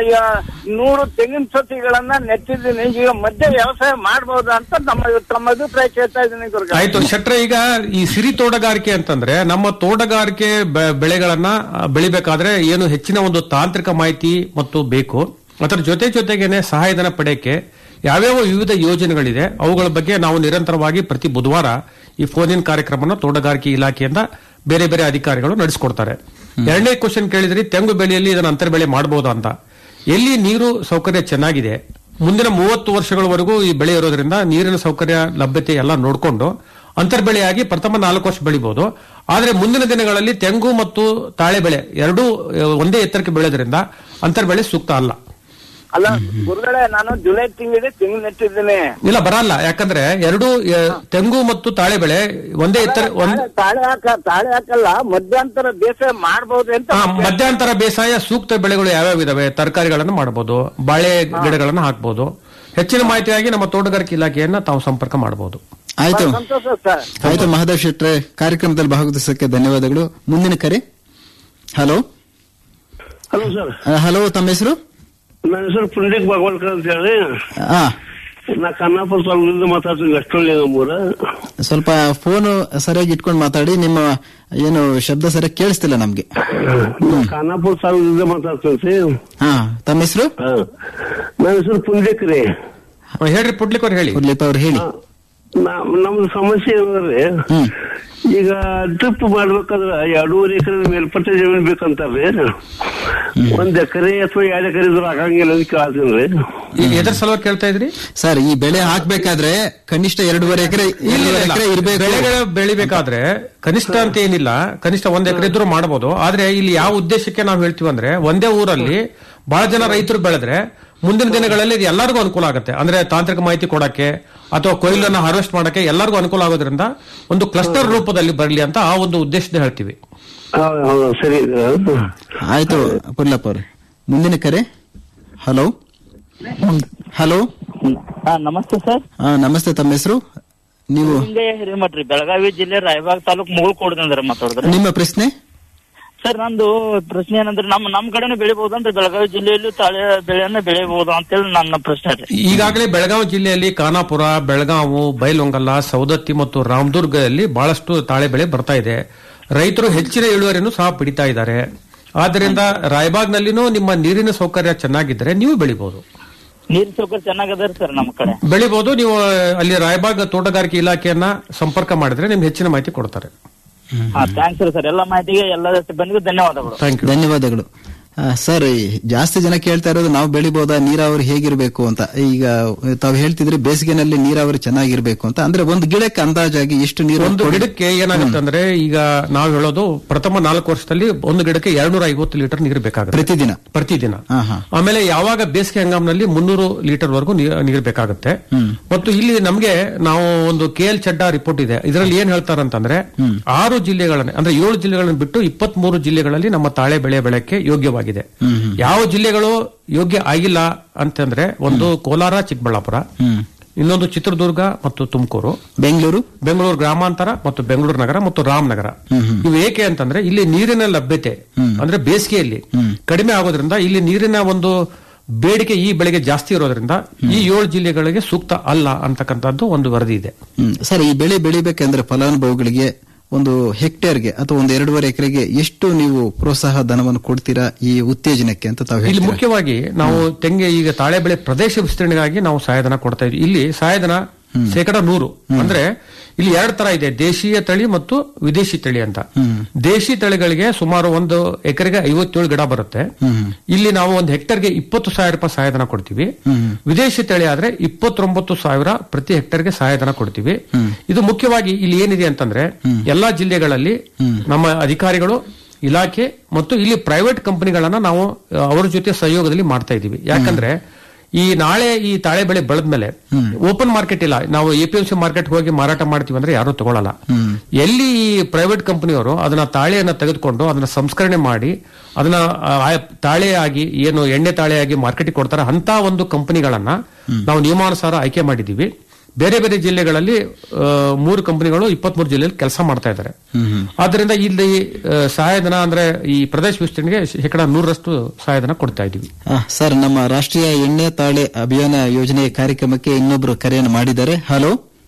ನೂರು ತೆಂಗಿನ ಸಸಿಗಳನ್ನ ನೆಟ್ಟಿದ್ದೀನಿ ಈಗ ಮಧ್ಯೆ ವ್ಯವಸಾಯ ಮಾಡಬಹುದಾ ಅಂತ ನಮ್ಮ ತಮ್ಮ ಅಭಿಪ್ರಾಯ ಕೇಳ್ತಾ ಇದ್ದೀನಿ ಗುರುಗಳ ಆಯ್ತು ಶೆಟ್ರೆ ಈಗ ಈ ಸಿರಿ ತೋಟಗಾರಿಕೆ ಅಂತಂದ್ರೆ ನಮ್ಮ ತೋಟಗಾರಿಕೆ ಬೆ- ಬೆಳೆಗಳನ್ನ ಆ, ಬೆಳಿಬೇಕಾದ್ರೆ ಏನು ಹೆಚ್ಚಿನ ಒಂದು ತಾಂತ್ರಿಕ ಮಾಹಿತಿ ಮತ್ತು ಬೇಕು ಅದರ ಜೊತೆ ಜೊತೆಗೇನೆ ಸಹಾಯಧನ ಪಡೆಯಕ್ಕೆ ಯಾವ್ಯಾವ ವಿವಿಧ ಯೋಜನೆಗಳಿದೆ ಅವುಗಳ ಬಗ್ಗೆ ನಾವು ನಿರಂತರವಾಗಿ ಪ್ರತಿ ಬುಧವಾರ ಈ ಫೋನ್ ಇನ್ ಕಾರ್ಯಕ್ರಮನ ತೋಟಗಾರಿಕೆ ಇಲಾಖೆಯಿಂದ ಬೇರೆ ಬೇರೆ ಅಧಿಕಾರಿಗಳು ನಡೆಸಿಕೊಡ್ತಾರೆ ಎರಡನೇ ಕ್ವಶನ್ ಕೇಳಿದ್ರಿ ತೆಂಗು ಬೆಳೆಯಲ್ಲಿ ಇದನ್ನ ಅಂತರ ಬೆಳೆ ಮಾಡಬಹುದಾ ಅಂತ ಎಲ್ಲಿ ನೀರು ಸೌಕರ್ಯ ಚೆನ್ನಾಗಿದೆ ಮುಂದಿನ ಮೂವತ್ತು ವರ್ಷಗಳವರೆಗೂ ಈ ಬೆಳೆ ಇರೋದ್ರಿಂದ ನೀರಿನ ಸೌಕರ್ಯ ಲಭ್ಯತೆ ಎಲ್ಲ ನೋಡಿಕೊಂಡು ಅಂತರ್ಬೆಳೆಯಾಗಿ ಪ್ರಥಮ ನಾಲ್ಕು ವರ್ಷ ಬೆಳಿಬಹುದು ಆದ್ರೆ ಮುಂದಿನ ದಿನಗಳಲ್ಲಿ ತೆಂಗು ಮತ್ತು ತಾಳೆ ಬೆಳೆ ಎರಡೂ ಆ, ಒಂದೇ ಎತ್ತರಕ್ಕೆ ಬೆಳೆಯೋದ್ರಿಂದ ಅಂತರ್ಬೆಳೆ ಸೂಕ್ತ ಅಲ್ಲ ಅಲ್ಲ ಗುರುಗಳೇ ನಾನು ಜುಲೈ ತಿಂಗಳಿಗೆ ತೆಂಗು ನೆಟ್ಟಿದ್ದೀನಿ ಇಲ್ಲ ಬರಲ್ಲ ಯಾಕಂದ್ರೆ ಎರಡು ಆ, ತೆಂಗು ಮತ್ತು ತಾಳೆ ಬೆಳೆ ಒಂದೇ ಎತ್ತರ ಒಂದ್ ತಾಳೆ- ತಾಳೆ ಹಾಕ ತಾಳೆ ಹಾಕಲ್ಲ ಮಧ್ಯಂತರ ಬೇಸಾಯ ಮಾಡಬಹುದು ಅಂತ ಹಾ, ಮಧ್ಯಂತರ ಬೇಸಾಯ ಸೂಕ್ತ ಬೆಳೆಗಳು ಯಾವ್ಯಾವ ಇದಾವೆ ತರಕಾರಿಗಳನ್ನು ಮಾಡಬಹುದು ಬಾಳೆ ಗಿಡಗಳನ್ನು ಹಾಕಬಹುದು ಹೆಚ್ಚಿನ ಮಾಹಿತಿಯಾಗಿ ನಮ್ಮ ತೋಟಗಾರಿಕೆ ಇಲಾಖೆಯನ್ನ ತಾವು ಸಂಪರ್ಕ ಮಾಡಬಹುದು ಆಯ್ತು ಸಂತೋಷ ಸರ್ ಆಯ್ತು ಮಹಾದೇವ್ ಶೆಟ್ರೆ ಕಾರ್ಯಕ್ರಮದಲ್ಲಿ ಭಾಗವಹಿಸಕ್ಕೆ ಧನ್ಯವಾದಗಳು ಮುಂದಿನ ಕರೆ ಹಲೋ ಹಲೋ ಸರ್ ಆ, ಹಲೋ ತಮ್ಮ ಹೆಸರು ನನ್ನ ಹೆಸರು ಪುಂಡಿಕ್ ಭಗವಲ್ಕರ್ ಅಂತ ಹೇಳಿ ಆ ನಾ ಖಾನಾಪುರ ತಾಲೂಕಿಂದ ಮಾತಾಡ್ತೀನಿ ಅಷ್ಟೊಳ್ಳಿ ನಮ್ಮೂರ ಸ್ವಲ್ಪ ಫೋನ್ ಸರಿಯಾಗಿ ಇಟ್ಕೊಂಡು ಮಾತಾಡಿ ನಿಮ್ಮ ಏನು ಶಬ್ದ ಸರಿಯಾಗಿ ಕೇಳಿಸ್ತಿಲ್ಲ ನಮ್ಗೆ ನಾ ಖಾನಾಪುರ ತಾಲೂಕಿಂದ ಮಾತಾಡ್ತೀನಿ ಹಾ ತಮ್ಮ ಹೆಸರು ಹಾ. ನನ್ನ ಹೆಸರು ಪುಂಡಿಕ್ ರೀ ಹೇಳ್ರಿ ಪುಡ್ಲಿಕ್ ಅವ್ರು ಹೇಳಿ ಉರ್ಲಿಪ ಅವ್ರು ಹೇಳಿ ನಾ- ನಮ್ದು ಸಮಸ್ಯೆ ಏನಂದ್ರೆ ಹ್ಮ್ ಈಗ ಡ್ರಿಪ್ ಮಾಡ್ಬೇಕಾದ್ರೆ ಎರಡೂವರೆ ಎಕರೆ ಮೇಲ್ಪಟ್ಟ ಜಮೀನ್ ಬೇಕಂತಾರ್ರಿ ಒಂದ್ ಎಕರೆ ಅಥವಾ ಎರಡು ಎಕರೆ ಇದ್ರೆ ಆಗಂಗಿಲ್ಲ ಅಂತ ಕೇಳ್ತೀನಿ ಈಗ ಎದ್ರ ಸಲುವಾಗಿ ಕೇಳ್ತಾ ಇದ್ರಿ ಸರ್ ಈ ಬೆಳೆ ಹಾಕ್ಬೇಕಾದ್ರೆ ಕನಿಷ್ಠ ಎರಡೂವರೆ ಎಕರೆ ಎರಡೂವರೆ ಎಕರೆ ಇರಬೇಕು ಬೆಳೆಗಳು ಬೆಳಿಬೇಕಾದ್ರೆ ಕನಿಷ್ಠ ಅಂತ ಏನಿಲ್ಲ ಕನಿಷ್ಠ ಒಂದ್ ಎಕರೆ ಇದ್ರೂ ಮಾಡಬಹುದು ಆದ್ರೆ ಇಲ್ಲಿ ಯಾವ ಉದ್ದೇಶಕ್ಕೆ ನಾವು ಹೇಳ್ತೀವಿ ಅಂದ್ರೆ ಒಂದೇ ಊರಲ್ಲಿ ಬಹಳ ಜನ ರೈತರು ಬೆಳೆದ್ರೆ ಮುಂದಿನ ದಿನಗಳಲ್ಲಿ ಇದು ಎಲ್ಲರಿಗೂ ಅನುಕೂಲ ಆಗುತ್ತೆ ಅಂದ್ರೆ ತಾಂತ್ರಿಕ ಮಾಹಿತಿ ಕೊಡಕ್ಕೆ ಅಥವಾ ಕೊಯ್ಲನ್ನ ಹಾರ್ವೆಸ್ಟ್ ಮಾಡಕ್ಕೆ ಎಲ್ಲರಿಗೂ ಅನುಕೂಲ ಆಗೋದ್ರಿಂದ ಒಂದು ಕ್ಲಸ್ಟರ್ ರೂಪದಲ್ಲಿ ಬರಲಿ ಅಂತ ಆ ಒಂದು ಉದ್ದೇಶದ ಹೇಳ್ತೀವಿ ಹೌದು ಹೌದು ಸರಿ ಇದು. ಆಯ್ತು ಪುಲ್ಲಪ್ಪ ಅವ್ರೆ ಮುಂದಿನ ಕರೆ ಹಲೋ ಹಲೋ ಹಾ ನಮಸ್ತೆ ಸರ್ ಆ, ನಮಸ್ತೆ ತಮ್ಮ ಹೆಸರು ನೀವು ಹಿಂಗೆ ಹಿರೇಮಠ್ರಿ ಬೆಳಗಾವಿ ಜಿಲ್ಲೆ ರಾಯಬಾಗ್ ತಾಲೂಕ್ ಮುಗುಳ್ಕೋಡ್ದಂದ್ರ ಮಾತಾಡಿದ್ರೆ ನಿಮ್ಮ ಪ್ರಶ್ನೆ ಸರ್ ನಂದು ಪ್ರಶ್ನೆ ಏನಂದ್ರೆ ನಮ್ ನಮ್ ಕಡೆನೂ ಬೆಳಿಬಹುದಂದ್ರೆ ಬೆಳಗಾವಿ ಜಿಲ್ಲೆಯಲ್ಲೂ ತಾಳೆ ಬೆಳೆಯನ್ನ ಬೆಳಿಬಹುದು ಅಂತೇಳಿ ನನ್ನ ಪ್ರಶ್ನೆ ರೀ ಈಗಾಗಲೇ ಬೆಳಗಾವಿ ಜಿಲ್ಲೆಯಲ್ಲಿ ಖಾನಾಪುರ ಬೆಳಗಾವು ಬೈಲೊಂಗಲ್ಲ ಸೌದತ್ತಿ ಮತ್ತು ರಾಮದುರ್ಗದಲ್ಲಿ ಬಹಳಷ್ಟು ತಾಳೆ ಬೆಳೆ ಬರ್ತಾ ಇದೆ ರೈತರು ಹೆಚ್ಚಿನ ಇಳುವರಿಯನ್ನು ಸಹ ಪಡಿತಾ ಇದ್ದಾರೆ ಆದ್ದರಿಂದ ರಾಯಬಾಗ್ನಲ್ಲಿನೂ ನಿಮ್ಮ ನೀರಿನ ಸೌಕರ್ಯ ಚೆನ್ನಾಗಿದ್ದರೆ ನೀವು ಬೆಳಿಬಹುದು ನೀರ್ ಸೌಕರ್ಯ ಚೆನ್ನಾಗದ ಸರ್ ನಮ್ಮ ಕಡೆ ಬೆಳಿಬಹುದು ನೀವು ಅಲ್ಲಿ ರಾಯಬಾಗ್ ತೋಟಗಾರಿಕೆ ಇಲಾಖೆಯನ್ನ ಸಂಪರ್ಕ ಮಾಡಿದ್ರೆ ನಿಮ್ಗೆ ಹೆಚ್ಚಿನ ಮಾಹಿತಿ ಕೊಡ್ತಾರೆ ಹಾ ಥ್ಯಾಂಕ್ಸ್ ಸರ್ ಎಲ್ಲ ಮಾಹಿತಿಗೆ ಎಲ್ಲ ಬಂದಿಗೂ ಧನ್ಯವಾದಗಳು ಥ್ಯಾಂಕ್ ಯು ಧನ್ಯವಾದಗಳು ಆ, ಸರ್ ಈ ಜಾಸ್ತಿ ಜನ ಕೇಳ್ತಾ ಇರೋದು ನಾವು ಬೆಳಿಬೋದಾ ನೀರಾವರಿ ಹೇಗಿರ್ಬೇಕು ಅಂತ ಈಗ ತಾವು ಹೇಳ್ತಿದ್ರೆ ಬೇಸಿಗೆನಲ್ಲಿ ನೀರಾವರಿ ಚೆನ್ನಾಗಿರ್ಬೇಕು ಅಂತ ಅಂದ್ರೆ ಒಂದು ಗಿಡಕ್ಕೆ ಅಂದಾಜಾಗಿ ಎಷ್ಟು ನೀರು ಒಂದು ಗಿಡಕ್ಕೆ ಏನಾಗುತ್ತೆ ಅಂದ್ರೆ ಈಗ ನಾವು ಹೇಳೋದು ಪ್ರಥಮ ನಾಲ್ಕು ವರ್ಷದಲ್ಲಿ ಒಂದು ಗಿಡಕ್ಕೆ ಎರಡ್ನೂರ ಐವತ್ತು ಲೀಟರ್ ನೀರು ಬೇಕಾಗುತ್ತೆ ಪ್ರತಿದಿನ ಪ್ರತಿದಿನ ಹಾ, ಹಾ. ಆಮೇಲೆ ಯಾವಾಗ ಬೇಸಿಗೆ ಹಂಗಾಮಿನಲ್ಲಿ ಮುನ್ನೂರು ಲೀಟರ್ ವರೆಗೂ ನೀರು ಬೇಕಾಗುತ್ತೆ ಮತ್ತು ಇಲ್ಲಿ ನಮಗೆ ನಾವು ಒಂದು ಕೆ ಎಲ್ ಚಡ್ಡಾ ರಿಪೋರ್ಟ್ ಇದೆ ಇದರಲ್ಲಿ ಏನ್ ಹೇಳ್ತಾರಂತಂದ್ರೆ ಆರು ಜಿಲ್ಲೆಗಳನ್ನ ಅಂದ್ರೆ ಏಳು ಜಿಲ್ಲೆಗಳನ್ನು ಬಿಟ್ಟು ಇಪ್ಪತ್ತ್ ಮೂರು ಜಿಲ್ಲೆಗಳಲ್ಲಿ ನಮ್ಮ ತಾಳೆ ಬೆಳೆ ಬೆಳೆಕ್ಕೆ ಯೋಗ್ಯವಾಗಿದೆ ಯಾವ ಜಿಲ್ಲೆಗಳು ಯೋಗ್ಯ ಆಗಿಲ್ಲ ಅಂತಂದ್ರೆ ಒಂದು ಕೋಲಾರ ಚಿಕ್ಕಬಳ್ಳಾಪುರ ಇನ್ನೊಂದು ಚಿತ್ರದುರ್ಗ ಮತ್ತು ತುಮಕೂರು ಬೆಂಗಳೂರು ಬೆಂಗಳೂರು ಗ್ರಾಮಾಂತರ ಮತ್ತು ಬೆಂಗಳೂರು ನಗರ ಮತ್ತು ರಾಮನಗರ ಇವು ಏಕೆ ಅಂತಂದ್ರೆ ಇಲ್ಲಿ ನೀರಿನ ಲಭ್ಯತೆ ಅಂದ್ರೆ ಬೇಸಿಗೆಯಲ್ಲಿ ಕಡಿಮೆ ಆಗೋದ್ರಿಂದ ಇಲ್ಲಿ ನೀರಿನ ಒಂದು ಬೇಡಿಕೆ ಈ ಬೆಳೆಗೆ ಜಾಸ್ತಿ ಇರೋದ್ರಿಂದ ಈ ಏಳು ಜಿಲ್ಲೆಗಳಿಗೆ ಸೂಕ್ತ ಅಲ್ಲ ಅಂತಕ್ಕಂಥದ್ದು ಒಂದು ವರದಿ ಇದೆ ಹ್ಮ್. ಸರ್ ಈ ಬೆಳೆ ಬೆಳಿಬೇಕಂದ್ರೆ ಫಲಾನುಭವಿಗಳಿಗೆ ಒಂದು ಹೆಕ್ಟೇರ್ಗೆ ಅಥವಾ ಒಂದು ಎರಡೂವರೆ ಎಕರೆಗೆ ಎಷ್ಟು ನೀವು ಪ್ರೋತ್ಸಾಹ ಧನವನ್ನು ಕೊಡ್ತೀರಾ ಈ ಉತ್ತೇಜನಕ್ಕೆ ಅಂತ ತಾವು ಇಲ್ಲಿ ಹೇಳ್ತೀರಾ ಮುಖ್ಯವಾಗಿ ನಾವು ತೆಂಗೆ ಈಗ ತಾಳೆ ಬೆಳೆ ಪ್ರದೇಶ ವಿಸ್ತರಣೆಗಾಗಿ ನಾವು ಸಹಾಯಧನ ಕೊಡ್ತಾ ಇದ್ವಿ ಇಲ್ಲಿ ಸಹಾಯಧನ ಶೇಕಡ ನೂರು ಅಂದ್ರೆ ಇಲ್ಲಿ ಎರಡು ತರ ಇದೆ ದೇಶೀಯ ತಳಿ ಮತ್ತು ವಿದೇಶಿ ತಳಿ ಅಂತ ದೇಶಿ ತಳಿಗಳಿಗೆ ಸುಮಾರು ಒಂದು ಎಕರೆಗೆ ಐವತ್ತೇಳು ಗಿಡ ಬರುತ್ತೆ ಇಲ್ಲಿ ನಾವು ಒಂದು ಹೆಕ್ಟರ್ಗೆ ಇಪ್ಪತ್ತು ಸಾವಿರ ರೂಪಾಯಿ ಸಹಾಯಧನ ಕೊಡ್ತೀವಿ ವಿದೇಶಿ ತಳಿ ಆದ್ರೆ ಇಪ್ಪತ್ತೊಂಬತ್ತು ಸಾವಿರ ಪ್ರತಿ ಹೆಕ್ಟರ್ಗೆ ಸಹಾಯಧನ ಕೊಡ್ತೀವಿ ಇದು ಮುಖ್ಯವಾಗಿ ಇಲ್ಲಿ ಏನಿದೆ ಅಂತಂದ್ರೆ ಎಲ್ಲಾ ಜಿಲ್ಲೆಗಳಲ್ಲಿ ನಮ್ಮ ಅಧಿಕಾರಿಗಳು ಇಲಾಖೆ ಮತ್ತು ಇಲ್ಲಿ ಪ್ರೈವೇಟ್ ಕಂಪನಿಗಳನ್ನ ನಾವು ಆ, ಅವರ ಜೊತೆ ಸಹಯೋಗದಲ್ಲಿ ಮಾಡ್ತಾ ಇದ್ದೀವಿ ಯಾಕಂದ್ರೆ ಈ ನಾಳೆ ಈ ತಾಳೆ ಬೆಳೆ ಬೆಳೆದ್ಮೇಲೆ ಓಪನ್ ಮಾರ್ಕೆಟ್ ಇಲ್ಲ ನಾವು ಎಪಿಎಂಸಿ ಮಾರ್ಕೆಟ್ ಹೋಗಿ ಮಾರಾಟ ಮಾಡ್ತೀವಿ ಅಂದ್ರೆ ಯಾರು ತಗೊಳ್ಳಲ್ಲ ಎಲ್ಲಿ ಈ ಪ್ರೈವೇಟ್ ಕಂಪನಿಯವರು ಅದನ್ನ ತಾಳೆಯನ್ನ ತೆಗೆದುಕೊಂಡು ಅದನ್ನ ಸಂಸ್ಕರಣೆ ಮಾಡಿ ಅದನ್ನ ಆ, ಆ ತಾಳೆಯಾಗಿ ಏನು ಎಣ್ಣೆ ತಾಳೆಯಾಗಿ ಮಾರ್ಕೆಟಿಗೆ ಕೊಡ್ತಾರೆ ಅಂತ ಒಂದು ಕಂಪನಿಗಳನ್ನ ನಾವು ನಿಯಮಾನುಸಾರ ಆಯ್ಕೆ ಮಾಡಿದ್ದೀವಿ ಬೇರೆ ಬೇರೆ ಜಿಲ್ಲೆಗಳಲ್ಲಿ ಆ, ಮೂರು ಕಂಪನಿಗಳು ಇಪ್ಪತ್ಮೂರು ಜಿಲ್ಲೆಯಲ್ಲಿ ಕೆಲಸ ಮಾಡ್ತಾ ಇದ್ದಾರೆ ಆದ್ರಿಂದ ಇಲ್ಲಿ ಆ, ಸಹಾಯಧನ ಅಂದ್ರೆ ಈ ಪ್ರದೇಶ ವಿಸ್ತರಣೆಗೆ ಶೇಕಡ ನೂರರಷ್ಟು ಸಹಾಯಧನ ಕೊಡ್ತಾ ಇದ್ದೀವಿ ಆ, ಸರ್ ನಮ್ಮ ರಾಷ್ಟ್ರೀಯ ಎಣ್ಣೆ ತಾಳೆ ಅಭಿಯಾನ ಯೋಜನೆ ಕಾರ್ಯಕ್ರಮಕ್ಕೆ ಇನ್ನೊಬ್ರು ಕರೆಯನ್ನು ಮಾಡಿದ್ದಾರೆ ಹಲೋ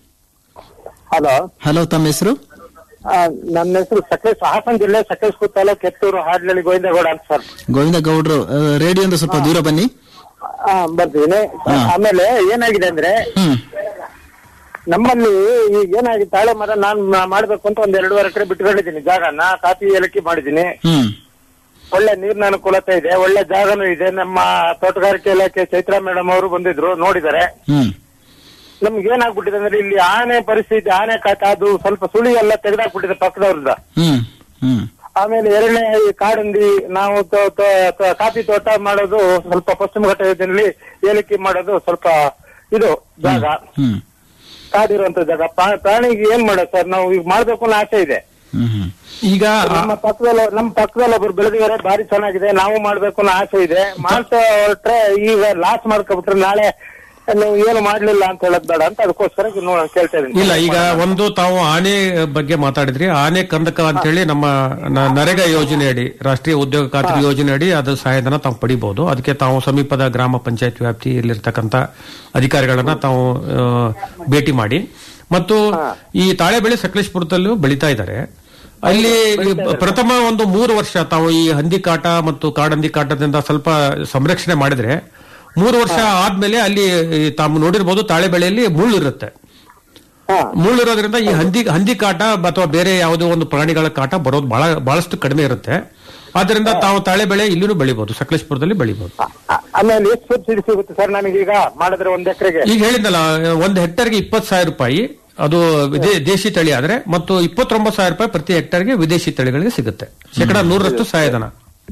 ಹಲೋ ಹಲೋ ತಮ್ಮ ಹೆಸರು ನನ್ನ ಹೆಸರು ಸಕಲೇಶ್ ಹಾಸನ ಜಿಲ್ಲೆ ಸಕಲೇಶ್ಪುರ ತಾಲೂಕು ಕೆತ್ತೂರು ಹಾಡ್ಲಳ್ಳಿ ಗೋವಿಂದಗೌಡ ಅಂತ ಸರ್ ಗೋವಿಂದ ಗೌಡ್ರು ಆ, ರೇಡಿಯೋದಿಂದ ಸ್ವಲ್ಪ ದೂರ ಬನ್ನಿ ಆ, ಬರ್ತೀನಿ ಆಮೇಲೆ ಏನಾಗಿದೆ ಅಂದ್ರೆ ಹ್ಮ್ ನಮ್ಮಲ್ಲಿ ಈಗ ಏನಾಗಿದೆ ತಾಳೆ ಮರ ನಾನ್ ಮಾ- ಮಾಡ್ಬೇಕು ಅಂತ ಒಂದ್ ಎರಡೂವರೆ ಎಕರೆ ಬಿಟ್ಕೊಂಡಿದ್ದೀನಿ ಜಾಗನ ಕಾಫಿ ಏಲಕ್ಕಿ ಮಾಡಿದ್ದೀನಿ ಹ್ಮ್ ಒಳ್ಳೆ ನೀರಿನ ಅನುಕೂಲತೆ ಇದೆ ಒಳ್ಳೆ ಜಾಗನೂ ಇದೆ ನಮ್ಮ ತೋಟಗಾರಿಕೆ ಇಲಾಖೆ ಚೈತ್ರಾ ಮೇಡಮ್ ಅವರು ಬಂದಿದ್ರು ನೋಡಿದ್ದಾರೆ ಹ್ಮ್ ನಮ್ಗೆ ಏನಾಗ್ಬಿಟ್ಟಿದೆ ಅಂದ್ರೆ ಇಲ್ಲಿ ಆನೆ ಪರಿಸ್ಥಿತಿ ಆನೆ ಕಾಟ ಅದು ಸ್ವಲ್ಪ ಸುಳಿ ಎಲ್ಲ ತೆಗೆದಾಕ್ಬಿಟ್ಟಿದೆ ಪಕ್ಕದವ್ರಿಂದ ಹ್ಮ್ ಹ್ಮ್ ಆಮೇಲೆ ಎರಡನೇ ಈ ಕಾಡಂದಿ ನಾವು ತೋ- ತೋ- ತೋ- ಕಾಫಿ ತೋಟ ಮಾಡೋದು ಸ್ವಲ್ಪ ಪಶ್ಚಿಮ ಘಟ್ಟ ಯೋಜನೆಯಲ್ಲಿ ಏಲಕ್ಕಿ ಮಾಡೋದು ಸ್ವಲ್ಪ ಇದು ಜಾಗ ಹ್ಮ್ ಕಾಡಿರುವಂತ ಜಾಗ ಪ್ರಾ- ಪ್ರಾಣಿಗೆ ಏನ್ ಮಾಡೋದು ಸರ್ ನಾವು ಈಗ ಮಾಡ್ಬೇಕು ಅನ್ನೋ ಆಸೆ ಇದೆ ಹ್ಮ್ ಹ್ಮ್ ಈಗ ನಮ್ಮ ಪಕ್ಕದಲ್ಲಿ ನಮ್ಮ ಪಕ್ಕದಲ್ಲಿ ಒಬ್ರು ಬೆಳೆದಿದ್ದಾರೆ ಭಾರಿ ಚೆನ್ನಾಗಿದೆ ನಾವು ಮಾಡ್ಬೇಕು ಅನ್ನೋ ಆಸೆ ಇದೆ ಮಾಡ್ತಾ ಹೊರಟ್ರೆ ಈಗ ಲಾಸ್ ಮಾಡ್ಕೊಬಿಟ್ರೆ ನಾಳೆ ನೀವು ಏನು ಮಾಡ್ಲಿಲ್ಲ ಅಂತ ಹೇಳೋದ್ ಬೇಡ ಅಂತ ಅದಕ್ಕೋಸ್ಕರ ನೋ ಕೇಳ್ತಾ ಇದೀನಿ ಇಲ್ಲ ಈಗ ಒಂದು ತಾವು ಆನೆ ಬಗ್ಗೆ ಮಾತಾಡಿದ್ರಿ ಆನೆ ಕಂದಕ ಅಂತೇಳಿ ನಮ್ಮ ನ- ನರೇಗಾ ಯೋಜನೆ ಅಡಿ ರಾಷ್ಟ್ರೀಯ ಉದ್ಯೋಗ ಖಾತ್ರಿ ಯೋಜನೆ ಅಡಿ ಅದು ಸಹಾಯಧನ ತಾವು ಪಡಿಬಹುದು ಅದಕ್ಕೆ ತಾವು ಸಮೀಪದ ಗ್ರಾಮ ಪಂಚಾಯತ್ ವ್ಯಾಪ್ತಿಯಲ್ಲಿರ್ತಕ್ಕಂಥ ಅಧಿಕಾರಿಗಳನ್ನ ತಾವು ಆ, ಭೇಟಿ ಮಾಡಿ ಮತ್ತು ಈ ತಾಳೆ ಬೆಳೆ ಸಕಲೇಶ್ಪುರದಲ್ಲೂ ಬೆಳೀತಾ ಇದ್ದಾರೆ ಅಲ್ಲಿ ಪ್ರಥಮ ಒಂದು ಮೂರು ವರ್ಷ ತಾವು ಈ ಹಂದಿ ಕಾಟ ಮತ್ತು ಕಾಡಂದಿ ಕಾಟದಿಂದ ಸ್ವಲ್ಪ ಸಂರಕ್ಷಣೆ ಮಾಡಿದ್ರೆ ಮೂರು ವರ್ಷ ಆದ್ಮೇಲೆ ಅಲ್ಲಿ ಈ ತಾವು ನೋಡಿರ್ಬೋದು ತಾಳೆ ಬೆಳೆಯಲ್ಲಿ ಮುಳ್ಳು ಇರುತ್ತೆ ಹಾ. ಮುಳ್ಳಿರೋದ್ರಿಂದ ಈ ಹಂದಿ ಹಂದಿ ಕಾಟ ಅಥವಾ ಬೇರೆ ಯಾವುದೋ ಒಂದು ಪ್ರಾಣಿಗಳ ಕಾಟ ಬರೋದು ಬಹಳ ಬಹಳಷ್ಟು ಕಡಿಮೆ ಇರುತ್ತೆ ಆದ್ರಿಂದ ತಾವು ತಾಳೆ ಬೆಳೆ ಇಲ್ಲಿನೂ ಬೆಳಿಬಹುದು ಸಕಲೇಶ್ಪುರದಲ್ಲಿ ಬೆಳಿಬಹುದು ಆ- ಆಮೇಲೆ ಎಷ್ಟು ಸಬ್ಸಿಡಿ ಸಿಗುತ್ತೆ ಸರ್ ನಮಗೀಗ ಮಾಡಿದ್ರೆ ಒಂದ್ ಎಕರೆಗೆ ಈಗ ಹೇಳಿದ್ನಲ್ಲ ಒಂದು ಹೆಕ್ಟರ್ಗೆ ಇಪ್ಪತ್ತು ಸಾವಿರ ರೂಪಾಯಿ ಅದು ವಿದೇ- ದೇಶಿ ತಳಿ ಆದ್ರೆ ಮತ್ತು ಇಪ್ಪತ್ತೊಂಬತ್ತು ಸಾವಿರ ರೂಪಾಯಿ ಪ್ರತಿ ಹೆಕ್ಟರ್ಗೆ ವಿದೇಶಿ ತಳಿಗಳಿಗೆ ಸಿಗುತ್ತೆ ಶೇಕಡ ನೂರರಷ್ಟು ಸಹಾಯಧನ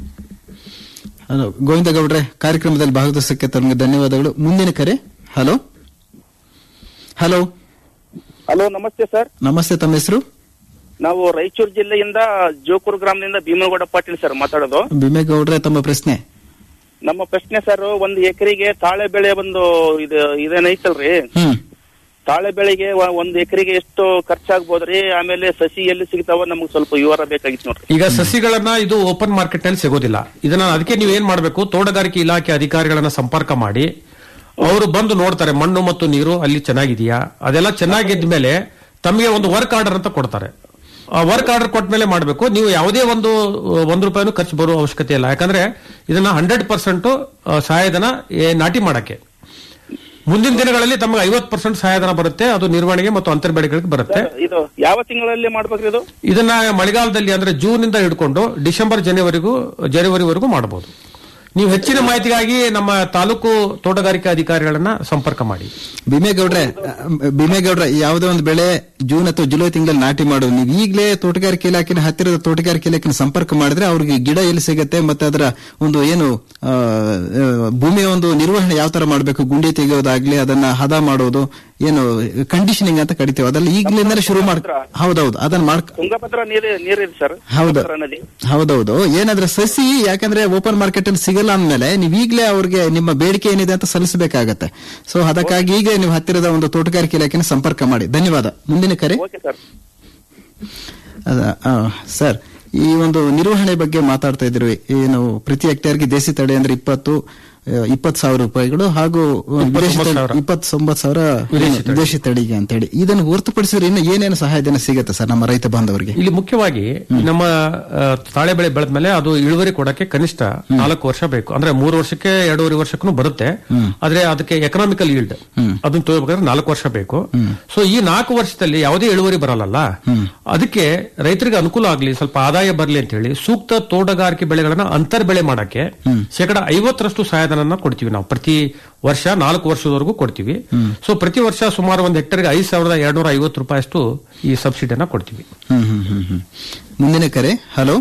ಹಲೋ ಗೋವಿಂದ ಗೌಡ್ರೆ ಕಾರ್ಯಕ್ರಮದಲ್ಲಿ ಭಾಗವಹಿಸಕ್ಕೆ ತಮಗೆ ಧನ್ಯವಾದಗಳು ಮುಂದಿನ ಕರೆ ಹಲೋ ಹಲೋ ಹಲೋ ನಮಸ್ತೆ ಸರ್ ನಮಸ್ತೆ ತಮ್ಮ ಹೆಸರು ನಾವು ರಾಯಚೂರು ಜಿಲ್ಲೆಯಿಂದ ಜೋಕೂರು ಗ್ರಾಮದಿಂದ ಭೀಮನಗೌಡ ಪಾಟೀಲ್ ಸರ್ ಮಾತಾಡೋದು ಭೀಮೇಗೌಡ್ರೆ ತಮ್ಮ ಪ್ರಶ್ನೆ ನಮ್ಮ ಪ್ರಶ್ನೆ ಸರ್ ಒಂದು ಎಕರೆಗೆ ತಾಳೆ ಬೆಳೆ ಒಂದು ಇದು ಇದೇನೈತಲ್ರಿ ಹ್ಮ್ ತಾಳೆ ಬೆಳೆಗೆ ಒ- ಒಂದು ಎಕರೆಗೆ ಎಷ್ಟು ಖರ್ಚಾಗ್ಬೋದ್ರಿ ಆಮೇಲೆ ಸಸಿ ಎಲ್ಲಿ ಸಿಗ್ತಾವ ನಮ್ಗೆ ಸ್ವಲ್ಪ ವಿವರ ಬೇಕಾಗಿತ್ತು ನೋಡ್ರಿ ಈಗ ಸಸಿಗಳನ್ನ ಇದು ಓಪನ್ ಮಾರ್ಕೆಟ್ ನಲ್ಲಿ ಸಿಗೋದಿಲ್ಲ ಇದನ್ನ ಅದಕ್ಕೆ ನೀವು ಏನ್ ಮಾಡಬೇಕು ತೋಟಗಾರಿಕೆ ಇಲಾಖೆ ಅಧಿಕಾರಿಗಳನ್ನ ಸಂಪರ್ಕ ಮಾಡಿ ಅವರು ಬಂದು ನೋಡ್ತಾರೆ ಮಣ್ಣು ಮತ್ತು ನೀರು ಅಲ್ಲಿ ಚೆನ್ನಾಗಿದೆಯಾ ಅದೆಲ್ಲ ಚೆನ್ನಾಗಿದ್ಮೇಲೆ ತಮಗೆ ಒಂದು ವರ್ಕ್ ಆರ್ಡರ್ ಅಂತ ಕೊಡ್ತಾರೆ ಆ ವರ್ಕ್ ಆರ್ಡರ್ ಕೊಟ್ಟ ಮೇಲೆ ಮಾಡಬೇಕು ನೀವು ಯಾವುದೇ ಒಂದು ಅಹ್, ಒಂದು ರೂಪಾಯಿನೂ ಖರ್ಚು ಬರುವ ಅವಶ್ಯಕತೆ ಇಲ್ಲ ಯಾಕಂದ್ರೆ ಇದನ್ನ ಹಂಡ್ರೆಡ್ ಪರ್ಸೆಂಟ್ ಸಹಾಯಧನ ಏ, ನಾಟಿ ಮಾಡಕ್ಕೆ ಮುಂದಿನ ದಿನಗಳಲ್ಲಿ ತಮಗೆ ಐವತ್ತು ಪರ್ಸೆಂಟ್ ಸಹಾಯಧನ ಬರುತ್ತೆ ಅದು ನಿರ್ವಹಣೆಗೆ ಮತ್ತು ಅಂತರ್ಬೆಳೆಗಳಿಗೆ ಬರುತ್ತೆ ಇದು ಯಾವ ತಿಂಗಳಲ್ಲಿ ಮಾಡ್ಬೇಕ್ರಿ ಇದು ಇದನ್ನ ಮಳೆಗಾಲದಲ್ಲಿ ಅಂದ್ರೆ ಜೂನ್ ಇಂದ ಹಿಡ್ಕೊಂಡು ಡಿಸೆಂಬರ್ ಜನವರಿಗೂ ಜನವರಿವರೆಗೂ ಮಾಡಬಹುದು ನೀವು ಹೆಚ್ಚಿನ ಮಾಹಿತಿಗಾಗಿ ನಮ್ಮ ತಾಲೂಕು ತೋಟಗಾರಿಕಾ ಅಧಿಕಾರಿಗಳನ್ನ ಸಂಪರ್ಕ ಮಾಡಿ ಭೀಮೇಗೌಡ್ರೆ ಅಹ್, ಭೀಮೇಗೌಡ್ರೆ ಯಾವುದೇ ಒಂದು ಬೆಳೆ ಜೂನ್ ಅಥವಾ ಜುಲೈ ತಿಂಗಳಲ್ಲಿ ನಾಟಿ ಮಾಡೋದು ನೀವು ಈಗಲೇ ತೋಟಗಾರಿಕೆ ಇಲಾಖೆನ ಹತ್ತಿರದ ತೋಟಗಾರಿಕೆ ಇಲಾಖೆನ ಸಂಪರ್ಕ ಮಾಡಿದ್ರೆ ಅವ್ರಿಗೆ ಗಿಡ ಎಲ್ಲಿ ಸಿಗುತ್ತೆ ಮತ್ತೆ ಅದರ ಒಂದು ಏನು ಆ, ಆ, ಭೂಮಿಯ ಒಂದು ನಿರ್ವಹಣೆ ಯಾವ ತರ ಮಾಡಬೇಕು ಗುಂಡಿ ತೆಗೆಯೋದಾಗ್ಲಿ ಅದನ್ನ ಹದ ಮಾಡೋದು ಏನು ಕಂಡೀಷನಿಂಗ್ ಅಂತ ಕರಿತೀವಿ ಅದೆಲ್ಲ ಈಗಲಿಂದಲೇ ಶುರು ಮಾಡ್ ಹೌದೌದು ಅದನ್ನ ಮಾಡ್ ತುಂಗಭದ್ರಾ ನೀರು ನೀರಿದೆ ಸರ್ ಹೌದು ತುಂಗಭದ್ರಾ ನದಿ ಹೌದೌದು ಏನಂದ್ರೆ ಸಸಿ ಯಾಕಂದ್ರೆ ಓಪನ್ ಮಾರ್ಕೆಟ್ ಅಲ್ಲಿ ಸಿಗಲ್ಲ ಅಂದ್ಮೇಲೆ ನೀವು ಈಗಲೇ ಅವ್ರಿಗೆ ನಿಮ್ಮ ಬೇಡಿಕೆ ಏನಿದೆ ಅಂತ ಸಲ್ಲಿಸಬೇಕಾಗತ್ತೆ ಸೊ ಅದಕ್ಕಾಗಿ ಈಗ ನೀವು ಹತ್ತಿರದ ಒಂದು ತೋಟಗಾರಿಕೆ ಇಲಾಖೆನ ಸಂಪರ್ಕ ಮಾಡಿ ಧನ್ಯವಾದ ಮುಂದಿನ ಕರೆ ಓಕೆ ಸರ್ ಅದ- ಆ, ಸರ್ ಈ ಒಂದು ನಿರ್ವಹಣೆ ಬಗ್ಗೆ ಮಾತಾಡ್ತಾ ಇದ್ರಿ ಏನು ಪ್ರತಿ ಹೆಕ್ಟೇರ್ಗೆ ದೇಸಿ ತಡೆ ಅಂದ್ರೆ ಇಪ್ಪತ್ತು ಇಪ್ಪತ್ತು ಸಾವಿರ ರೂಪಾಯಿಗಳು ಹಾಗೂ ವಿದೇಶಿ ತಳಿ- ಸಾವಿರ. ಇಪ್ಪತ್ತೊಂಬತ್ತು ಸಾವಿರ ವಿದೇಶಿ ತಳಿ. ವಿದೇಶಿ ತಳಿಗೆ ಅಂತೇಳಿ ಇದನ್ನು ಹೊರತುಪಡಿಸಿದ್ರೆ ಇನ್ನು ಏನೇನು ಸಹಾಯಧನ ಸಿಗುತ್ತೆ ಸರ್ ನಮ್ಮ ರೈತ ಬಾಂಧವರಿಗೆ ಇಲ್ಲಿ ಮುಖ್ಯವಾಗಿ ನಮ್ಮ ಆ, ತಾಳೆ ಬೆಳೆ ಬೆಳೆದ್ಮೇಲೆ ಅದು ಇಳುವರಿ ಕೊಡಕ್ಕೆ ಕನಿಷ್ಠ ನಾಲ್ಕು ವರ್ಷ ಬೇಕು ಅಂದ್ರೆ ಮೂರು ವರ್ಷಕ್ಕೆ ಎರಡೂವರೆ ವರ್ಷಕ್ಕೂ ಬರುತ್ತೆ ಆದ್ರೆ ಅದಕ್ಕೆ ಎಕನಾಮಿಕಲ್ ಈಲ್ಡ್ ಅದನ್ನ ತಗೋಬೇಕಾದ್ರೆ ನಾಲ್ಕು ವರ್ಷ ಬೇಕು ಸೊ ಈ ನಾಲ್ಕು ವರ್ಷದಲ್ಲಿ ಯಾವುದೇ ಇಳುವರಿ ಬರಲ್ಲ ಅದಕ್ಕೆ ರೈತರಿಗೆ ಅನುಕೂಲ ಆಗ್ಲಿ ಸ್ವಲ್ಪ ಆದಾಯ ಬರಲಿ ಅಂತ ಹೇಳಿ ಸೂಕ್ತ ತೋಟಗಾರಿಕೆ ಬೆಳೆಗಳನ್ನ ಅಂತರ್ ಬೆಳೆ ಮಾಡಕ್ಕೆ ಶೇಕಡ ಐವತ್ತರಷ್ಟು ಸಹಾಯಧನ ಕೊಡ್ತೀವಿ ನಾವು ಪ್ರತಿ ವರ್ಷ ನಾಲ್ಕು ವರ್ಷದವರೆಗೂ ಕೊಡ್ತೀವಿ ಸೊ ಪ್ರತಿ ವರ್ಷ ಸುಮಾರು ಒಂದು ಹೆಕ್ಟರ್ಗೆ ಐದು ಸಾವಿರದ ಎರಡ್ನೂರ ಐವತ್ತು ರೂಪಾಯಿಷ್ಟು ಈ ಸಬ್ಸಿಡಿಯನ್ನ ಕೊಡ್ತೀವಿ ಹ್ಮ್ ಹ್ಮ್ ಹ್ಮ್ ಹ್ಮ್ ಮುಂದಿನ ಕರೆ ಹಲೋ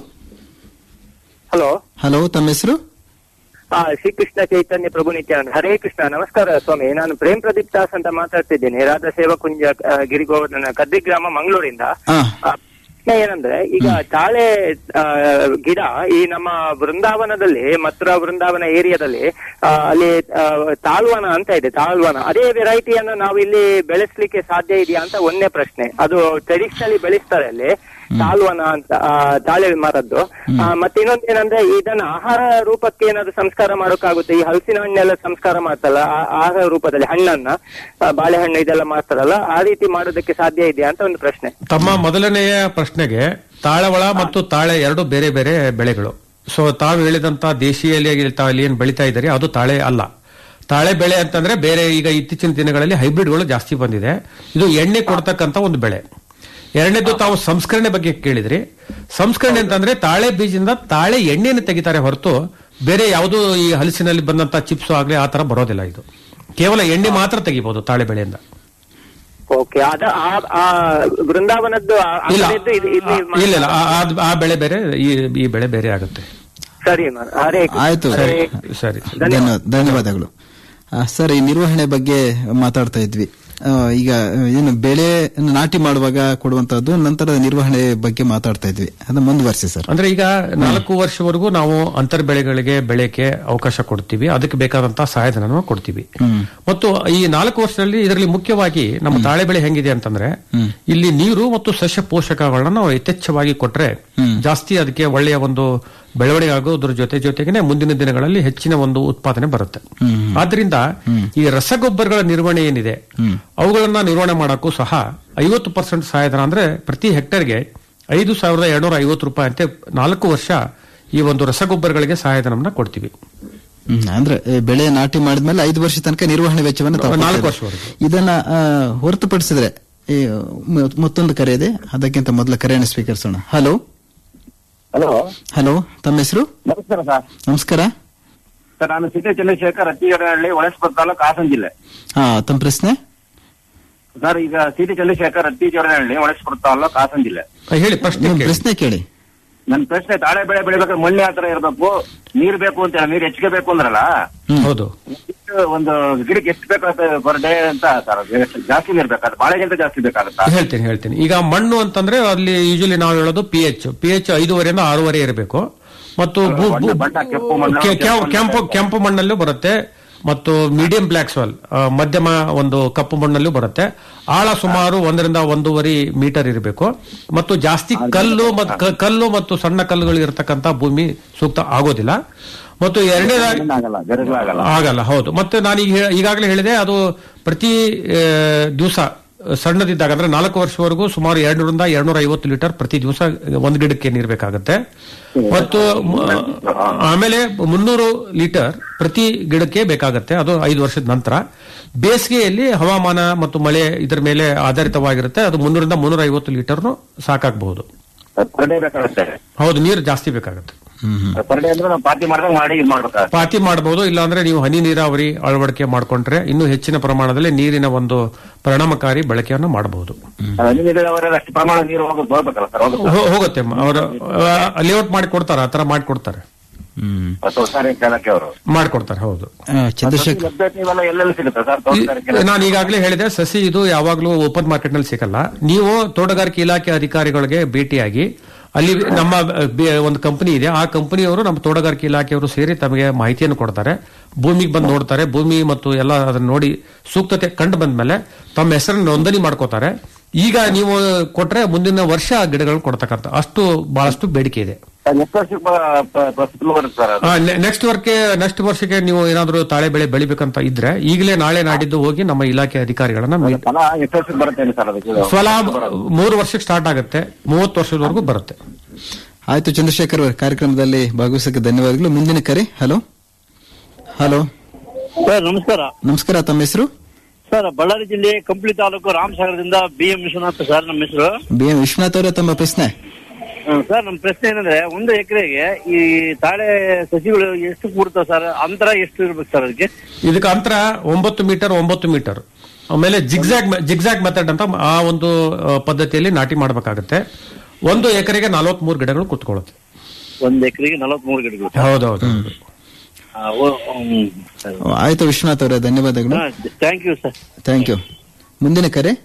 ಹಲೋ ಹಲೋ ತಮ್ಮ ಹೆಸರು ಹಾ ಶ್ರೀಕೃಷ್ಣ ಚೈತನ್ಯ ಪ್ರಭು ನಿತ್ಯಾನಂದ ಹರೇ ಕೃಷ್ಣ ನಮಸ್ಕಾರ ಸ್ವಾಮಿ ನಾನು ಪ್ರೇಮ್ ಪ್ರದೀಪ್ ದಾಸ್ ಅಂತ ಮಾತಾಡ್ತಿದ್ದೇನೆ ರಾಧಾ ಸೇವಕುಂಜ ಆ, ಗಿರಿಗೋವರ್ಧನ ಕದ್ದಿ ಗ್ರಾಮ ಮಂಗಳೂರಿಂದ ಆ, ಆ, ಪ್ರಶ್ನೆ ಏನಂದ್ರೆ ಈಗ ತಾಳೆ ಆ, ಗಿಡ ಈ ನಮ್ಮ ವೃಂದಾವನದಲ್ಲಿ ಮಥುರಾ ವೃಂದಾವನ ಏರಿಯಾದಲ್ಲಿ ಆ, ಅಲ್ಲಿ ಆ, ತಾಳ್ವನ ಅಂತ ಇದೆ ತಾಳ್ವನ ಅದೇ ವೆರೈಟಿಯನ್ನು ನಾವು ಇಲ್ಲಿ ಬೆಳೆಸ್ಲಿಕ್ಕೆ ಸಾಧ್ಯ ಇದೆಯಾ ಅಂತ ಒಂದೇ ಪ್ರಶ್ನೆ ಅದು ಟ್ರೆಡಿಷನಲಿ ಬೆಳೆಸ್ತಾರೆ ಅಲ್ಲಿ ತಾಳ್ವನ ಅಂತ ಆ, ತಾಳೆ ಮರದ್ದು ಆ, ಮತ್ತೆ ಇನ್ನೊಂದು ಏನಂದ್ರೆ ಇದನ್ನ ಆಹಾರ ರೂಪಕ್ಕೆ ಏನಾದ್ರು ಸಂಸ್ಕಾರ ಮಾಡೋಕ್ಕಾಗುತ್ತೆ ಈ ಹಲಸಿನ ಹಣ್ಣೆಲ್ಲ ಸಂಸ್ಕಾರ ಮಾಡ್ತಾರಲ್ಲ ಆ- ಆಹಾರ ರೂಪದಲ್ಲಿ ಹಣ್ಣನ್ನ ಆ, ಬಾಳೆಹಣ್ಣು ಇದೆಲ್ಲ ಮಾಡ್ತಾರಲ್ಲ ಆ ರೀತಿ ಮಾಡೋದಕ್ಕೆ ಸಾಧ್ಯ ಇದೆಯಾ ಅಂತ ಒಂದು ಪ್ರಶ್ನೆ ತಮ್ಮ ಮೊದಲನೆಯ ಪ್ರಶ್ನೆಗೆ ತಾಳವಳ ಮತ್ತು ತಾಳೆ ಎರಡು ಬೇರೆ ಬೇರೆ ಬೆಳೆಗಳು ಸೊ ತಾವು ಹೇಳಿದಂತ ದೇಶೀಯಲ್ಲಿ ತಾವು ಅಲ್ಲಿ ಏನ್ ಬೆಳಿತಾ ಇದ್ದಾರೆ ಅದು ತಾಳೆ ಅಲ್ಲ ತಾಳೆ ಬೆಳೆ ಅಂತಂದ್ರೆ ಬೇರೆ ಈಗ ಇತ್ತೀಚಿನ ದಿನಗಳಲ್ಲಿ ಹೈಬ್ರಿಡ್ಗಳು ಜಾಸ್ತಿ ಬಂದಿದೆ ಇದು ಎಣ್ಣೆ ಕೊಡ್ತಕ್ಕಂತ ಒಂದು ಬೆಳೆ ಎರಡನೇದು ತಾವು ಸಂಸ್ಕರಣೆ ಬಗ್ಗೆ ಕೇಳಿದ್ರಿ ಸಂಸ್ಕರಣೆ ಅಂತಂದ್ರೆ ತಾಳೆ ಬೀಜದಿಂದ ತಾಳೆ ಎಣ್ಣೆಯನ್ನು ತೆಗಿತಾರೆ ಹೊರತು ಬೇರೆ ಯಾವುದೂ ಈ ಹಲಸಿನಲ್ಲಿ ಬಂದಂತ ಚಿಪ್ಸ್ ಆಗ್ಲಿ ಆ ತರ ಬರೋದಿಲ್ಲ ಇದು ಕೇವಲ ಎಣ್ಣೆ ಮಾತ್ರ ತೆಗಿಬಹುದು ತಾಳೆ ಬೆಳೆಯಿಂದ ಓಕೆ ಅದ ಆ- ಆ ಬೃಂದಾವನದ್ದು ಆ- ಆ ಇಲ್ಲ ಕಡೆದ್ದು ಇದು- ಇಲ್ಲಿ ಆ- ಇಲ್ಲ ಇಲ್ಲ ಆ- ಆ- ಆ ಬೆಳೆ ಬೇರೆ ಈ ಈ ಬೆಳೆ ಬೇರೆ ಆಗುತ್ತೆ ಸರಿ ಮ- ಹರೇ ಕೃಷ್ಣ. ಆಯ್ತು ಹರೇ ಸರಿ ಧನ್ಯವಾದ ಧನ್ಯವಾದಗಳು ಆ, ಸರ್ ಈ ನಿರ್ವಹಣೆ ಬಗ್ಗೆ ಮಾತಾಡ್ತಾ ಇದ್ವಿ ಆ, ಈಗ ಏನು ಬೆಳೆ ನಾಟಿ ಮಾಡುವಾಗ ಕೊಡುವಂತಹದ್ದು ನಂತರದ ನಿರ್ವಹಣೆ ಬಗ್ಗೆ ಮಾತಾಡ್ತಾ ಇದ್ವಿ ಅದನ್ನ ಮುಂದುವರಿಸಿ ಸರ್ ಅಂದ್ರೆ ಈಗ ನಾಲ್ಕು ವರ್ಷವರೆಗೂ ನಾವು ಅಂತರ್ ಬೆಳೆಗಳಿಗೆ ಬೆಳೆಗೆ ಅವಕಾಶ ಕೊಡ್ತೀವಿ ಅದಕ್ಕೆ ಬೇಕಾದಂತಹ ಸಹಾಯಧನ ಕೊಡ್ತೀವಿ ಮತ್ತು ಈ ನಾಲ್ಕು ವರ್ಷದಲ್ಲಿ ಇದರಲ್ಲಿ ಮುಖ್ಯವಾಗಿ ನಮ್ಮ ತಾಳೆ ಬೆಳೆ ಹೆಂಗಿದೆ ಅಂತಂದ್ರೆ ಇಲ್ಲಿ ನೀರು ಮತ್ತು ಸಸ್ಯ ಪೋಷಕಗಳನ್ನ ನಾವು ಯಥೇಚ್ಛವಾಗಿ ಕೊಟ್ರೆ ಜಾಸ್ತಿ ಅದಕ್ಕೆ ಒಳ್ಳೆಯ ಒಂದು ಬೆಳವಣಿಗೆ ಆಗೋದ್ರ ಜೊತೆ ಜೊತೆಗೆ ಮುಂದಿನ ದಿನಗಳಲ್ಲಿ ಹೆಚ್ಚಿನ ಒಂದು ಉತ್ಪಾದನೆ ಬರುತ್ತೆ ಆದ್ರಿಂದ ಈ ರಸಗೊಬ್ಬರಗಳ ನಿರ್ವಹಣೆ ಏನಿದೆ ಅವುಗಳನ್ನ ನಿರ್ವಹಣೆ ಮಾಡಕ್ಕೂ ಸಹ ಐವತ್ತು ಪರ್ಸೆಂಟ್ ಸಹಾಯಧನ ಅಂದ್ರೆ ಪ್ರತಿ ಹೆಕ್ಟರ್ಗೆ ಐದು ಸಾವಿರದ ಎರಡ್ನೂರ ಐವತ್ತು ರೂಪಾಯಿ ಅಂತೆ ನಾಲ್ಕು ವರ್ಷ ಈ ಒಂದು ರಸಗೊಬ್ಬರಗಳಿಗೆ ಸಹಾಯಧನವನ್ನ ಕೊಡ್ತೀವಿ ಹ್ಮ್, ಅಂದ್ರೆ ಈ ಬೆಳೆ ನಾಟಿ ಮಾಡಿದ್ಮೇಲೆ ಐದು ವರ್ಷ ತನಕ ನಿರ್ವಹಣೆ ವೆಚ್ಚವನ್ನು ತಾವು ನಾಲ್ಕು ಕೊಡ್ತೀರಿ. ವರ್ಷವರೆಗೆ. ಇದನ್ನ ಆ, ಹೊರತುಪಡಿಸಿದ್ರೆ ಈ ಮ- ಮತ್ತೊಂದು ಕರೆ ಇದೆ ಅದಕ್ಕಿಂತ ಮೊದಲ ಕರೆಯನ್ನು ಸ್ವೀಕರಿಸೋಣ ಹಲೋ ಹಲೋ ಹಲೋ ತಮ್ಮ ಹೆಸರು ನಮಸ್ಕಾರ ಸರ್ ನಮಸ್ಕಾರ ಸರ್ ನಾನು ಸಿಟಿ ಚಂದ್ರಶೇಖರ್ ಹತ್ತಿಗಡಹಳ್ಳಿ ಹೊಳೆಸ್ಪತ್ ತಾಲೂಕು ಹಾಸನ ಜಿಲ್ಲೆ ಹಾ ತಮ್ಮ ಪ್ರಶ್ನೆ ಸರ್ ಈಗ ಸಿಟಿ ಚಂದ್ರಶೇಖರ್ ಹತ್ತಿಗಡಹಳ್ಳಿ ಹೊಳೆಸ್ಪತ್ ತಾಲೂಕು ಹಾಸನ ಜಿಲ್ಲೆ ಹೇಳಿ ಪ್ರಶ್ನೆ ನಿಮ್ಮ ಕೇಳಿ. ಪ್ರಶ್ನೆ ಕೇಳಿ ನನ್ನ ಪ್ರಶ್ನೆ ತಾಳೆ ಬೆಳೆ ಬೆಳಿಬೇಕಾದ್ರೆ ಮಣ್ಣು ಯಾವ ತರ ಇರಬೇಕು ನೀರ್ ಬೇಕು ಅಂತ ನೀರ್ ಹೆಚ್ಚಿಗೆ ಬೇಕು ಅಂದ್ರಲ್ಲ ಹೌದು ಎಷ್ಟು ಒಂದು ಗಿಡಕ್ಕೆ ಎಷ್ಟು ಬೇಕಾಗುತ್ತೆ ಪರ್ ಡೇ ಅಂತ ಸರ್ ಎಷ್ಟು ಜಾಸ್ತಿ ನೀರ್ ಬೇಕಾಗುತ್ತೆ ಬಾಳೆಗಿಂತ ಜಾಸ್ತಿ ಬೇಕಾಗುತ್ತಾ ಹೇಳ್ತೀನಿ ಹೇಳ್ತೀನಿ ಈಗ ಮಣ್ಣು ಅಂತಂದ್ರೆ ಅಲ್ಲಿ ಯೂಶಲಿ ನಾವು ಹೇಳೋದು ಪಿ ಎಚ್ ಪಿ ಎಚ್ ಐದೂವರೆಯಿಂದ ಆರೂವರೆ ಇರಬೇಕು ಮತ್ತು ಭೂ- ಭೂ- ಬಣ್ಣ- ಬಣ್ಣ ಕೆಂಪು ಮಣ್ಣು, ಕೆ- ಕೆಂಪು ಕೆಂಪು ಕೆಂಪು ಮಣ್ಣು. ಕೆಂಪು ಮಣ್ಣಲ್ಲೂ ಬರುತ್ತೆ ಮತ್ತು ಮೀಡಿಯಂ ಬ್ಲ್ಯಾಕ್ ಸಾಲ್ ಮಧ್ಯಮ ಒಂದು ಕಪ್ಪು ಮಣ್ಣಲ್ಲೂ ಬರುತ್ತೆ ಆಳ ಸುಮಾರು ಒಂದರಿಂದ ಒಂದೂವರೆ ಮೀಟರ್ ಇರಬೇಕು ಮತ್ತು ಜಾಸ್ತಿ ಕಲ್ಲು ಮತ್ತು ಕ- ಕಲ್ಲು ಮತ್ತು ಸಣ್ಣ ಕಲ್ಲುಗಳು ಇರತಕ್ಕಂತ ಭೂಮಿ ಸೂಕ್ತ ಆಗೋದಿಲ್ಲ ಮತ್ತು ಎರಡನೇದಾಗಿ ಆಗಲ್ಲ ಗರಗಲಾಗಲ್ಲ ಆಗಲ್ಲ ಹೌದು ಮತ್ತೆ ನಾನು ಈಗ ಹೇ- ಈಗಾಗಲೇ ಹೇಳಿದೆ ಅದು ಪ್ರತಿ ದಿವಸ ಸಣ್ಣದಿದ್ದಾಗ ಅಂದ್ರೆ ನಾಲ್ಕು ವರ್ಷವರೆಗೂ ಸುಮಾರು ಎರಡ್ನೂರಿಂದ ಎರಡ್ನೂರ ಐವತ್ತು ಲೀಟರ್ ಪ್ರತಿ ದಿವಸ ಒಂದು ಗಿಡಕ್ಕೆ ನೀರು ಬೇಕಾಗುತ್ತೆ ಮತ್ತು ಮ- ಆಮೇಲೆ ಮುನ್ನೂರು ಲೀಟರ್ ಪ್ರತಿ ಗಿಡಕ್ಕೆ ಬೇಕಾಗುತ್ತೆ ಅದು ಐದು ವರ್ಷದ ನಂತರ ಬೇಸಿಗೆಯಲ್ಲಿ ಹವಾಮಾನ ಮತ್ತು ಮಳೆ ಇದರ ಮೇಲೆ ಆಧಾರಿತವಾಗಿರುತ್ತೆ ಅದು ಮುನ್ನೂರಿಂದ ಮುನ್ನೂರ ಐವತ್ತು ಲೀಟರ್ನು ಸಾಕಾಗಬಹುದು ಪರ್ ಡೇ ಬೇಕಾಗುತ್ತೆ ಹೌದು ನೀರು ಜಾಸ್ತಿ ಬೇಕಾಗುತ್ತೆ ಪರ್ ಡೇ ಅಂದ್ರೆ ನಾವು ಪಾರ್ಟಿ ಮಾಡಿದಾಗ ಮಾಡಿ ಇದು ಮಾಡ್ಬೇಕಾಗುತ್ತೆ ಪಾತಿ ಮಾಡಬಹುದು ಇಲ್ಲಾಂದ್ರೆ ನೀವು ಹನಿ ನೀರಾವರಿ ಅಳವಡಿಕೆ ಮಾಡಿಕೊಂಡ್ರೆ ಇನ್ನೂ ಹೆಚ್ಚಿನ ಪ್ರಮಾಣದಲ್ಲಿ ನೀರಿನ ಒಂದು ಪರಿಣಾಮಕಾರಿ ಬಳಕೆಯನ್ನು ಮಾಡಬಹುದು ನೀರಾವರಿ ಅಷ್ಟು ಪ್ರಮಾಣ ನೀರು ಹೋಗೋದು ಹೋಗ್ಬೇಕಲ್ಲ ಸರ್ ಹೋಗುತ್ತೆ ಹೋ- ಹೋಗುತ್ತೆ ಅವರು ಲೇಔಟ್ ಮಾಡಿ ಕೊಡ್ತಾರೆ ಆತರ ಮಾಡಿ ಕೊಡ್ತಾರೆ ತೋಟಗಾರಿಕೆ ಇಲಾಖೆ ಅವರು ಮಾಡ್ಕೊಡ್ತಾರೆ ಹೌದು ಚಂದ್ರಶೇಖರ್ ಲಭ್ಯತೆ ಇವೆಲ್ಲ ಎಲ್ಲೆಲ್ಲಿ ಸಿಗುತ್ತೆ ಸರ್ ತೋಟಗಾರಿಕೆ ಇಲಾಖೆ? ನಾನು ಈಗಾಗಲೇ ಹೇಳಿದೆ ಸಸಿ ಇದು ಯಾವಾಗಲೂ ಓಪನ್ ಮಾರ್ಕೆಟ್ ನಲ್ಲಿ ಸಿಗಲ್ಲ ನೀವು ತೋಟಗಾರಿಕೆ ಇಲಾಖೆ ಅಧಿಕಾರಿಗಳಿಗೆ ಭೇಟಿಯಾಗಿ ಅಲ್ಲಿ ನಮ್ಮ ಅಹ್, ಬೆ- ಒಂದು ಕಂಪನಿ ಇದೆ ಆ ಕಂಪನಿಯವರು ನಮ್ಮ ತೋಟಗಾರಿಕೆ ಇಲಾಖೆಯವರು ಸೇರಿ ತಮಗೆ ಮಾಹಿತಿಯನ್ನು ಕೊಡ್ತಾರೆ ಭೂಮಿಗೆ ಬಂದು ನೋಡ್ತಾರೆ ಭೂಮಿ ಮತ್ತು ಎಲ್ಲ ಅದನ್ನ ನೋಡಿ ಸೂಕ್ತತೆ ಕಂಡು ಬಂದ್ಮೇಲೆ ತಮ್ಮ ಹೆಸರನ್ನು ನೋಂದಣಿ ಮಾಡ್ಕೋತಾರೆ ಈಗ ನೀವು ಕೊಟ್ರೆ ಮುಂದಿನ ವರ್ಷ ಆ ಗಿಡಗಳನ್ನು ಕೊಡ್ತಕ್ಕಂಥ ಅಷ್ಟು ಬಹಳಷ್ಟು ಬೇಡಿಕೆ ಇದೆ ಸರ್, ಎಷ್ಟು ವರ್ಷಕ್ಕೆ ಬ- ಪ- ಫಸಲು ಬರುತ್ತೆ ಸರ್ ಅದು? ನೆಕ್ಸ್ಟ್ ವರ್ಕ್ಕೆ ನೆಕ್ಸ್ಟ್ ವರ್ಷಕ್ಕೆ ನೀವು ಏನಾದರೂ ತಾಳೆ ಬೆಳೆ ಬೆಳಿಬೇಕಂತ ಇದ್ರೆ ಈಗಲೇ ನಾಳೆ ನಾಡಿದ್ದು ಹೋಗಿ ನಮ್ಮ ಇಲಾಖೆ ಅಧಿಕಾರಿಗಳನ್ನ meet- ಫಲ ಎಷ್ಟು ವರ್ಷಕ್ಕೆ ಬರುತ್ತೆ ಸರ್ ಅದಕ್ಕೆ ಫಲ ಮೂರು ವರ್ಷಕ್ಕೆ ಸ್ಟಾರ್ಟ್ ಆಗುತ್ತೆ ಮೂವತ್ತು ವರ್ಷದವರೆಗೂ ಬರುತ್ತೆ ಆಯ್ತು ಚಂದ್ರಶೇಖರ್ ಅವರ ಕಾರ್ಯಕ್ರಮದಲ್ಲಿ ಭಾಗವಹಿಸಕ್ಕೆ ಧನ್ಯವಾದಗಳು ಮುಂದಿನ ಕರೆ ಹಲೋ ಹಲೋ ಸರ್ ನಮಸ್ಕಾರ ನಮಸ್ಕಾರ ತಮ್ಮ ಹೆಸರು ಸರ್ ಬಳ್ಳಾರಿ ಜಿಲ್ಲೆ ಕಂಪ್ಲಿ ತಾಲೂಕು ರಾಮಸಾಗರದಿಂದ ಬಿ ಎಂ ವಿಶ್ವನಾಥ್ ಸರ್ ನಮ್ಮ ಹೆಸರು ಬಿ ಎಂ ವಿಶ್ವನಾಥ್ ಅವರೇ ತಮ್ಮ ಪ್ರಶ್ನೆ ಹ್ಮ್, ಸರ್ ನಮ್ಮ ಪ್ರಶ್ನೆ ಏನಂದ್ರೆ ಒಂದು ಎಕರೆಗೆ ಈ ತಾಳೆ ಸಸಿಗಳು ಎಷ್ಟು ಕೂಡ್ತಾವ ಸರ್ ಅಂತರ ಎಷ್ಟು ಇರ್ಬೇಕು ಸರ್ ಅದಕ್ಕೆ ಇದಕ್ಕೆ ಅಂತರ ಒಂಬತ್ತು ಮೀಟರ್ ಒಂಬತ್ತು ಮೀಟರ್ ಆಮೇಲೆ ಜಿಗ್ಜಾಗ್ ಜಿಗ್ಜಾಗ್ ಮೆಥಡ್ ಅಂತ ಆ ಒಂದು ಆ, ಪದ್ಧತಿಯಲ್ಲಿ ನಾಟಿ ಮಾಡಬೇಕಾಗುತ್ತೆ ಒಂದು ಎಕರೆಗೆ ನಲವತ್ಮೂರು ಗಿಡಗಳು ಕುತ್ಕೊಳ್ಳುತ್ತೆ ಒಂದ್ ಎಕರೆಗೆ ನಲವತ್ಮೂರು ಗಿಡಗಳು ಹೌದೌದು ಆಯ್ತು ವಿಶ್ವನಾಥ್ ಅವರೇ ಧನ್ಯವಾದಗಳು thank you sir thank you ಮುಂದಿನ ಕರೆ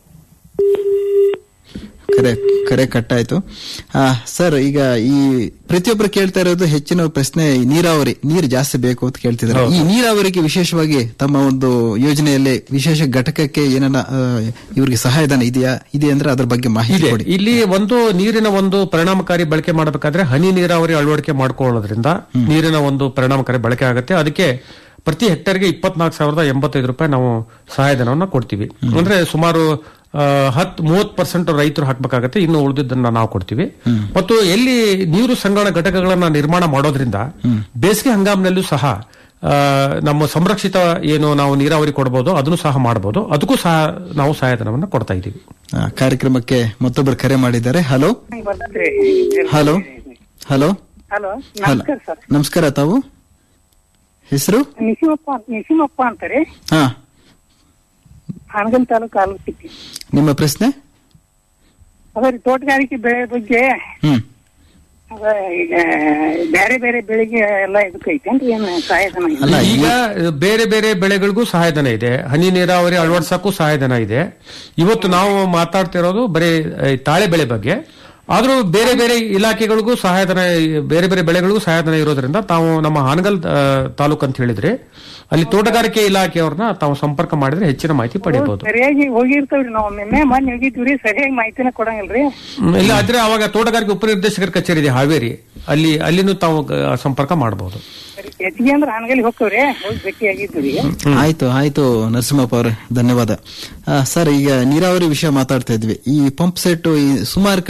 ಕರೆ ಕರೆ ಕಟ್ಟಾಯ್ತು ಆ, ಸರ್ ಈಗ ಈ ಪ್ರತಿಯೊಬ್ಬರು ಕೇಳ್ತಾ ಇರೋದು ಹೆಚ್ಚಿನ ಪ್ರಶ್ನೆ ಈ ನೀರಾವರಿ ನೀರು ಜಾಸ್ತಿ ಬೇಕು ಅಂತ ಕೇಳ್ತಿದ್ದಾರೆ ಈ ನೀರಾವರಿಗೆ ವಿಶೇಷವಾಗಿ ತಮ್ಮ ಒಂದು ಯೋಜನೆಯಲ್ಲಿ ವಿಶೇಷ ಘಟಕಕ್ಕೆ ಏನನ್ನ ಆ, ಇವ್ರಿಗೆ ಸಹಾಯಧನ ಇದೆಯಾ ಇದೆ ಅಂದ್ರೆ ಅದ್ರ ಬಗ್ಗೆ ಮಾಹಿತಿ ಇದೆ ಕೊಡಿ ಇಲ್ಲಿ ಒಂದು ನೀರಿನ ಒಂದು ಪರಿಣಾಮಕಾರಿ ಬಳಕೆ ಮಾಡಬೇಕಾದ್ರೆ ಹನಿ ನೀರಾವರಿ ಅಳವಡಿಕೆ ಮಾಡ್ಕೊಳ್ಳೋದ್ರಿಂದ ನೀರಿನ ಒಂದು ಪರಿಣಾಮಕಾರಿ ಬಳಕೆ ಆಗುತ್ತೆ ಅದಕ್ಕೆ ಪ್ರತಿ ಹೆಕ್ಟರ್ಗೆ ಇಪ್ಪತ್ನಾಲ್ಕು ಸಾವಿರದ ಎಂಬತ್ತೈದು ರೂಪಾಯಿ ನಾವು ಸಹಾಯಧನವನ್ನು ಕೊಡ್ತೀವಿ ಅಂದ್ರೆ ಸುಮಾರು ಹತ್ತು ಮೂವತ್ತು ಪರ್ಸೆಂಟ್ ರೈತರು ಹಾಕಬೇಕಾಗತ್ತೆ ಇನ್ನು ಉಳಿದಿದ್ದನ್ನ ನಾವು ಕೊಡ್ತೀವಿ ಮತ್ತು ಎಲ್ಲಿ ನೀರು ಸಂಗ್ರಹಣ ಘಟಕಗಳನ್ನ ನಿರ್ಮಾಣ ಮಾಡೋದ್ರಿಂದ ಬೇಸಿಗೆ ಹಂಗಾಮಿನಲ್ಲೂ ಸಹ ಆ, ನಮ್ಮ ಸಂರಕ್ಷಿತ ಏನು ನಾವು ನೀರಾವರಿ ಕೊಡಬಹುದು ಅದನ್ನು ಸಹ ಮಾಡಬಹುದು ಅದಕ್ಕೂ ಸಹ ನಾವು ಸಹಾಯಧನವನ್ನು ಕೊಡ್ತಾ ಇದ್ದೀವಿ ಆ, ಕಾರ್ಯಕ್ರಮಕ್ಕೆ ಮತ್ತೊಬ್ಬರು ಕರೆ ಮಾಡಿದ್ದಾರೆ hello hello hello hello hello ನಮಸ್ಕಾರ ಸರ್ ನಮಸ್ಕಾರ ತಾವು ಹೆಸರು ನಿಸಿಮಪ್ಪ ನಿಸಿಮಪ್ಪ ಅಂತಾರೆ ಹಾ ಹಾನಗಲ್ ತಾಲೂಕು ಆಲೂಕಿತ್ತಿ ನಿಮ್ಮ ಪ್ರಶ್ನೆ ಅದೇ ರೀ ತೋಟಗಾರಿಕೆ ಬೆಳೆ ಬಗ್ಗೆ ಹ್ಮ್ ಅದ ಈಗ ಬೇರೆ ಬೇರೆ ಬೆಳೆಗೆ ಎಲ್ಲ ಇದಕ್ಕೆ ಐತೇನ್ರಿ ಏನ್ ಸಹಾಯಧನ ಐತೆ? ಈಗ ಬೇರೆ ಬೇರೆ ಬೆಳೆಗಳಿಗೂ ಸಹಾಯಧನ ಇದೆ ಹನಿ ನೀರಾವರಿ ಅಳವಡಿಸಕ್ಕೂ ಸಹಾಯಧನ ಇದೆ ಇವತ್ತು ನಾವು ಮಾತಾಡ್ತಿರೋದು ಬರೀ ಆ, ತಾಳೆ ಬೆಳೆ ಬಗ್ಗೆ ಆದ್ರೂ ಬೇರೆ ಬೇರೆ ಇಲಾಖೆಗಳಿಗೂ ಸಹಾಯಧನ ಬೇರೆ ಬೇರೆ ಬೆಳೆಗಳಿಗೂ ಸಹಾಯಧನ ಇರೋದ್ರಿಂದ ತಾವು ನಮ್ಮ ಹಾನಗಲ್ ಆ, ತಾಲೂಕು ಅಂತ ಹೇಳಿದ್ರೆ ಅಲ್ಲಿ ತೋಟಗಾರಿಕೆ ಇಲಾಖೆಯವ್ರನ್ನ ತಾವು ಸಂಪರ್ಕ ಮಾಡಿದ್ರೆ ಹೆಚ್ಚಿನ ಮಾಹಿತಿ ಪಡೆಯಬಹುದು ಸರಿಯಾಗಿ ಹೋಗಿರ್ತಾವ್ರಿ ನಾವು ನಿನ್ನೆ ಮೊನ್ನೆ ಹೋಗಿದ್ವಿ ಸರಿಯಾಗಿ ಮಾಹಿತಿನ ಕೊಡಂಗಿಲ್ರಿ ಹ್ಮ್, ಇಲ್ಲ ಆದ್ರೆ ಅವಾಗ ತೋಟಗಾರಿಕೆ ಉಪನಿರ್ದೇಶಕರ ಕಚೇರಿ ಇದೆ ಹಾವೇರಿ ಅಲ್ಲಿ ಅಲ್ಲಿನೂ ತಾವು ಆ, ಸಂಪರ್ಕ ಮಾಡಬಹುದು ಹೆಚ್ಚಿಗೆ ಅಂದ್ರೆ ಹಾನಗಲ್ ಹೋಗ್ತವ್ರಿ ಹೋಗಿ ಭೇಟಿ ಆಗಿದ್ವಿ ಆಯ್ತು ಆಯ್ತು ನರಸಿಂಹಪ್ಪ ಅವರೇ ಧನ್ಯವಾದ ಆ, ಸರ್ ಈಗ ನೀರಾವರಿ ವಿಷಯ ಮಾತಾಡ್ತಾ ಇದ್ವಿ ಈ ಪಂಪ್ ಸೆಟ್ ಈ ಸುಮಾರು ಕಡೆ ಏನು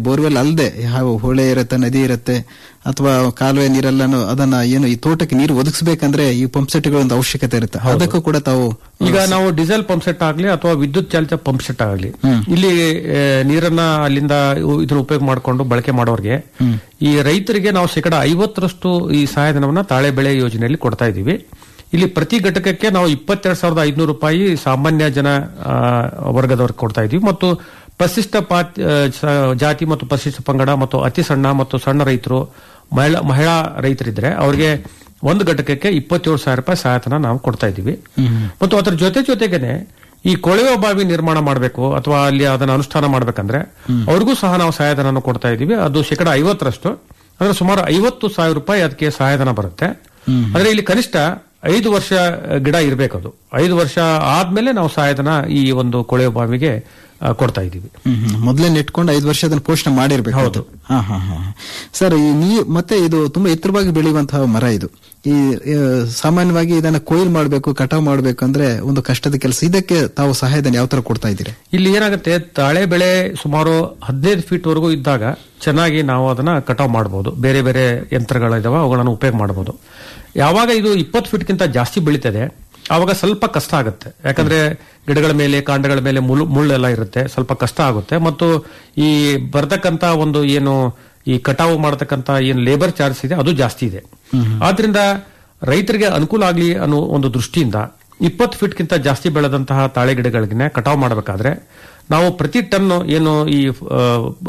ಬೋರ್ವೆಲ್ ಅಲ್ಲದೆ ಯಾವ ಹೊಳೆ ಇರುತ್ತೆ ನದಿ ಇರುತ್ತೆ ಅಥವಾ ಕಾಲುವೆ ನೀರೆಲ್ಲನು ಅದನ್ನ ಏನು ಈ ತೋಟಕ್ಕೆ ನೀರು ಒದಗಿಸಬೇಕಂದ್ರೆ ಈ ಪಂಪ್ ಸೆಟ್ಗಳ ಒಂದು ಅವಶ್ಯಕತೆ ಇರುತ್ತೆ ಅದಕ್ಕೂ ಕೂಡ ತಾವು ಈಗ ನಾವು ಡೀಸೆಲ್ ಪಂಪ್ ಸೆಟ್ ಆಗ್ಲಿ ಅಥವಾ ವಿದ್ಯುತ್ ಚಾಲಿತ ಪಂಪ್ ಸೆಟ್ ಆಗಲಿ ಇಲ್ಲಿ ಆ, ನೀರನ್ನ ಅಲ್ಲಿಂದ ಇವು- ಇದನ್ನ ಉಪಯೋಗ ಮಾಡಿಕೊಂಡು ಬಳಕೆ ಮಾಡೋರಿಗೆ ಈ ರೈತರಿಗೆ ನಾವು ಶೇಕಡ ಐವತ್ತರಷ್ಟು ಈ ಸಹಾಯಧನವನ್ನ ತಾಳೆ ಬೆಳೆ ಯೋಜನೆಯಲ್ಲಿ ಕೊಡ್ತಾ ಇದ್ದೀವಿ ಇಲ್ಲಿ ಪ್ರತಿ ಘಟಕಕ್ಕೆ ನಾವು ಇಪ್ಪತ್ತೆರಡು ಸಾವಿರದ ಐದುನೂರು ರೂಪಾಯಿ ಸಾಮಾನ್ಯ ಜನ ಆ, ವರ್ಗದವ್ರಿಗೆ ಕೊಡ್ತಾ ಇದ್ದೀವಿ ಮತ್ತು ಪರಿಶಿಷ್ಟ ಪಾತ್- ಆ, ಸ- ಜಾತಿ ಮತ್ತು ಪರಿಶಿಷ್ಟ ಪಂಗಡ ಮತ್ತು ಅತಿ ಸಣ್ಣ ಮತ್ತು ಸಣ್ಣ ರೈತರು ಮಹಿಳಾ ಮಹಿಳಾ ರೈತರಿದ್ರೆ ಅವರಿಗೆ ಒಂದು ಘಟಕಕ್ಕೆ ಇಪ್ಪತ್ತೇಳು ಸಾವಿರ ರೂಪಾಯಿ ಸಹಾಯಧನ ನಾವು ಕೊಡ್ತಾ ಇದ್ದೀವಿ ಮತ್ತು ಅದರ ಜೊತೆ ಜೊತೆಗೇನೆ ಈ ಕೊಳವೆ ಬಾವಿ ನಿರ್ಮಾಣ ಮಾಡಬೇಕು ಅಥವಾ ಅಲ್ಲಿ ಅದನ್ನ ಅನುಷ್ಠಾನ ಮಾಡಬೇಕಂದ್ರೆ ಅವ್ರಿಗೂ ಸಹ ನಾವು ಸಹಾಯಧನ ಕೊಡ್ತಾ ಇದ್ದೀವಿ ಅದು ಶೇಕಡ ಐವತ್ತರಷ್ಟು ಅಂದ್ರೆ ಸುಮಾರು ಐವತ್ತು ಸಾವಿರ ರೂಪಾಯಿ ಅದಕ್ಕೆ ಸಹಾಯಧನ ಬರುತ್ತೆ ಅಂದ್ರೆ ಇಲ್ಲಿ ಕನಿಷ್ಠ ಐದು ವರ್ಷ ಗಿಡ ಇರಬೇಕದು ಐದು ವರ್ಷ ಆದ್ಮೇಲೆ ನಾವು ಸಹಾಯಧನ ಈ ಒಂದು ಕೊಳವೆ ಬಾವಿಗೆ ಆ, ಕೊಡ್ತಾ ಇದ್ದೀವಿ ಹ್ಮ್, ಹ್ಮ್. ಮೊದ್ಲೇ ನೆಟ್ಕೊಂಡು ಐದು ವರ್ಷ ಅದನ್ನ ಪೋಷಣೆ ಮಾಡಿರ್ಬೇಕು ಹೌದು ಹಾ ಹಾ ಹಾ ಸರ್ ಈ ನೀ ಮತ್ತೆ ಇದು ತುಂಬಾ ಎತ್ತರವಾಗಿ ಬೆಳೆಯುವಂತಹ ಮರ ಇದು ಈ ಆ, ಸಾಮಾನ್ಯವಾಗಿ ಇದನ್ನ ಕೊಯ್ಲು ಮಾಡಬೇಕು ಕಟಾವ್ ಮಾಡಬೇಕು ಅಂದ್ರೆ ಒಂದು ಕಷ್ಟದ ಕೆಲಸ ಇದಕ್ಕೆ ತಾವು ಸಹಾಯಧನ ಯಾವ ತರ ಕೊಡ್ತಾ ಇದ್ದೀರಿ ಇಲ್ಲಿ ಏನಾಗುತ್ತೆ ತಾಳೆ ಬೆಳೆ ಸುಮಾರು ಹದಿನೈದು ಫೀಟ್ ವರೆಗೂ ಇದ್ದಾಗ ಚೆನ್ನಾಗಿ ನಾವು ಅದನ್ನ ಕಟಾವ್ ಮಾಡಬಹುದು ಬೇರೆ ಬೇರೆ ಯಂತ್ರಗಳಿದಾವೆ ಅವುಗಳನ್ನು ಉಪಯೋಗ ಮಾಡಬಹುದು ಯಾವಾಗ ಇದು ಇಪ್ಪತ್ತು ಫೀಟ್ಗಿಂತ ಜಾಸ್ತಿ ಬೆಳೀತದೆ ಆವಾಗ ಸ್ವಲ್ಪ ಕಷ್ಟ ಆಗುತ್ತೆ ಯಾಕಂದ್ರೆ ಗಿಡಗಳ ಮೇಲೆ ಕಾಂಡಗಳ ಮೇಲೆ ಮುಳ್ಳು ಮುಳ್ಳೆಲ್ಲ ಇರುತ್ತೆ ಸ್ವಲ್ಪ ಕಷ್ಟ ಆಗುತ್ತೆ ಮತ್ತು ಈ ಬರ್ತಕ್ಕಂತ ಒಂದು ಏನು ಈ ಕಟಾವು ಮಾಡತಕ್ಕಂತ ಏನು ಲೇಬರ್ ಚಾರ್ಜ್ ಇದೆ ಅದು ಜಾಸ್ತಿ ಇದೆ ಆದ್ರಿಂದ ರೈತರಿಗೆ ಅನುಕೂಲ ಆಗಲಿ ಅನ್ನೋ ಒಂದು ದೃಷ್ಟಿಯಿಂದ ಇಪ್ಪತ್ತು ಫೀಟ್ಗಿಂತ ಜಾಸ್ತಿ ಬೆಳೆದಂತಹ ತಾಳೆ ಗಿಡಗಳಿಗೆ ಕಟಾವು ಮಾಡಬೇಕಾದ್ರೆ ನಾವು ಪ್ರತಿ ಟನ್ ಏನು ಈ ಆ,